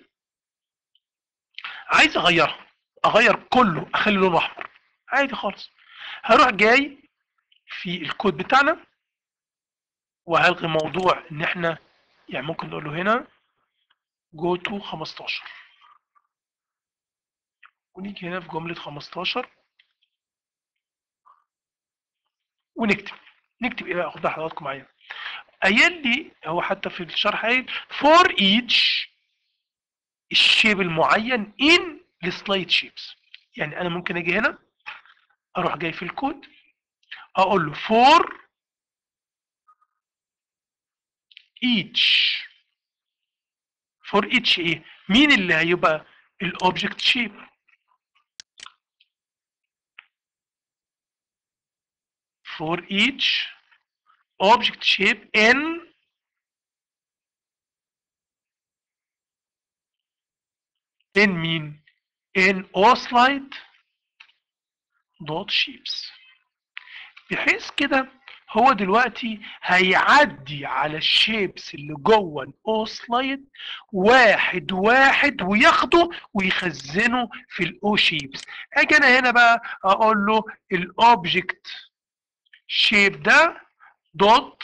عايز اغيرها اغير كله اخلي لونه احمر عادي خالص هروح جاي في الكود بتاعنا وهلغي موضوع ان احنا يعني ممكن نقول له هنا جو تو 15 ونيجي هنا في جملة 15 ونكتب نكتب ايه بقى خد حضراتكم معايا قايل لي هو حتى في الشرح قايل فور ايتش الشيب المعين ان السلايد شيبس يعني انا ممكن اجي هنا اروح جاي في الكود اقول له فور each for each ايه مين اللي هيبقى الاوبجكت شيب for each object shape in in مين in o slide dot shapes بحيث كده هو دلوقتي هيعدي على الشيبس اللي جوه الاو سلايد واحد واحد وياخده ويخزنه في الاو شيبس اجي انا هنا بقى اقول له الاوبجكت شيب ده دوت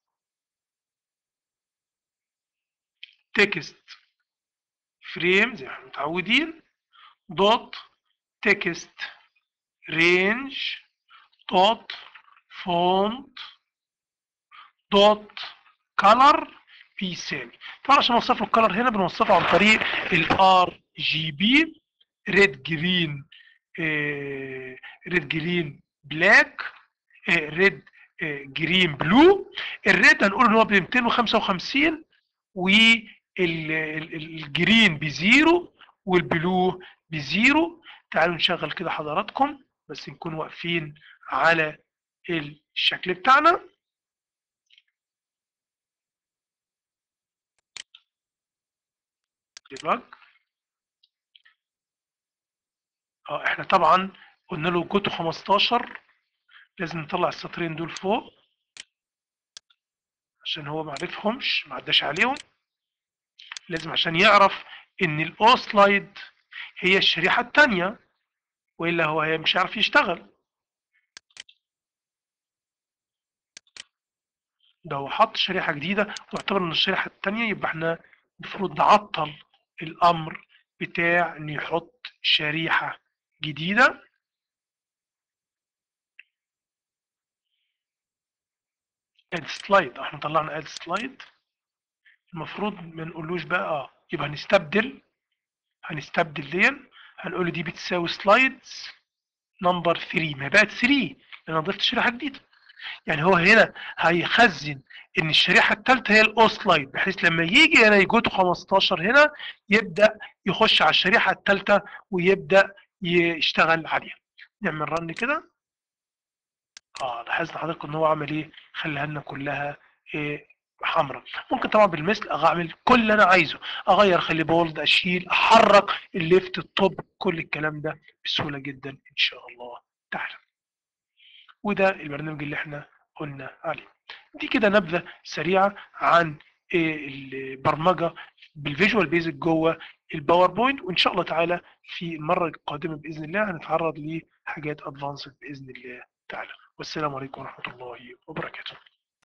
تكست فريم زي ما احنا متعودين دوت تكست رينج دوت فونت دوت كلر بيساوي طبعا عشان نوصف له الكلر هنا بنوصفه عن طريق الار جي بي ريد جرين ريد جرين بلاك ريد جرين بلو الريد هنقول ان هو ب 255 والجرين بزيرو والبلو بزيرو تعالوا نشغل كده حضراتكم بس نكون واقفين على الشكل بتاعنا ديباج اه احنا طبعا قلنا له جوتو 15 لازم نطلع السطرين دول فوق عشان هو معرفهمش ما عداش عليهم لازم عشان يعرف ان الاو سلايد هي الشريحه الثانيه والا هو مش هيعرف يشتغل ده هو حط شريحة جديدة واعتبر ان الشريحة التانية يبقى احنا المفروض نعطل الامر بتاع ان يحط شريحة جديدة اد سلايد احنا طلعنا اد سلايد المفروض ما نقولوش بقى اه يبقى هنستبدل هنستبدل دي هنقول دي بتساوي سلايدز نمبر 3 ما بقت 3 لان انا ضفت شريحة جديدة يعني هو هنا هيخزن ان الشريحه الثالثه هي الاو سلايد بحيث لما يجي هنا يجوته 15 هنا يبدا يخش على الشريحه الثالثه ويبدا يشتغل عليها نعمل رن كده اه لاحظنا حضرتك ان هو عمل ايه خلاها لنا كلها إيه حمراء ممكن طبعا بالمثل اعمل كل اللي انا عايزه اغير خلي بولد اشيل احرك الليفت الطب كل الكلام ده بسهوله جدا ان شاء الله تعالى وده البرنامج اللي احنا قلنا عليه دي كده نبذه سريعه عن البرمجه بالفيجوال بيزك جوه الباوربوينت وان شاء الله تعالى في المره القادمه باذن الله هنتعرض لحاجات ادفانسد باذن الله تعالى والسلام عليكم ورحمه الله وبركاته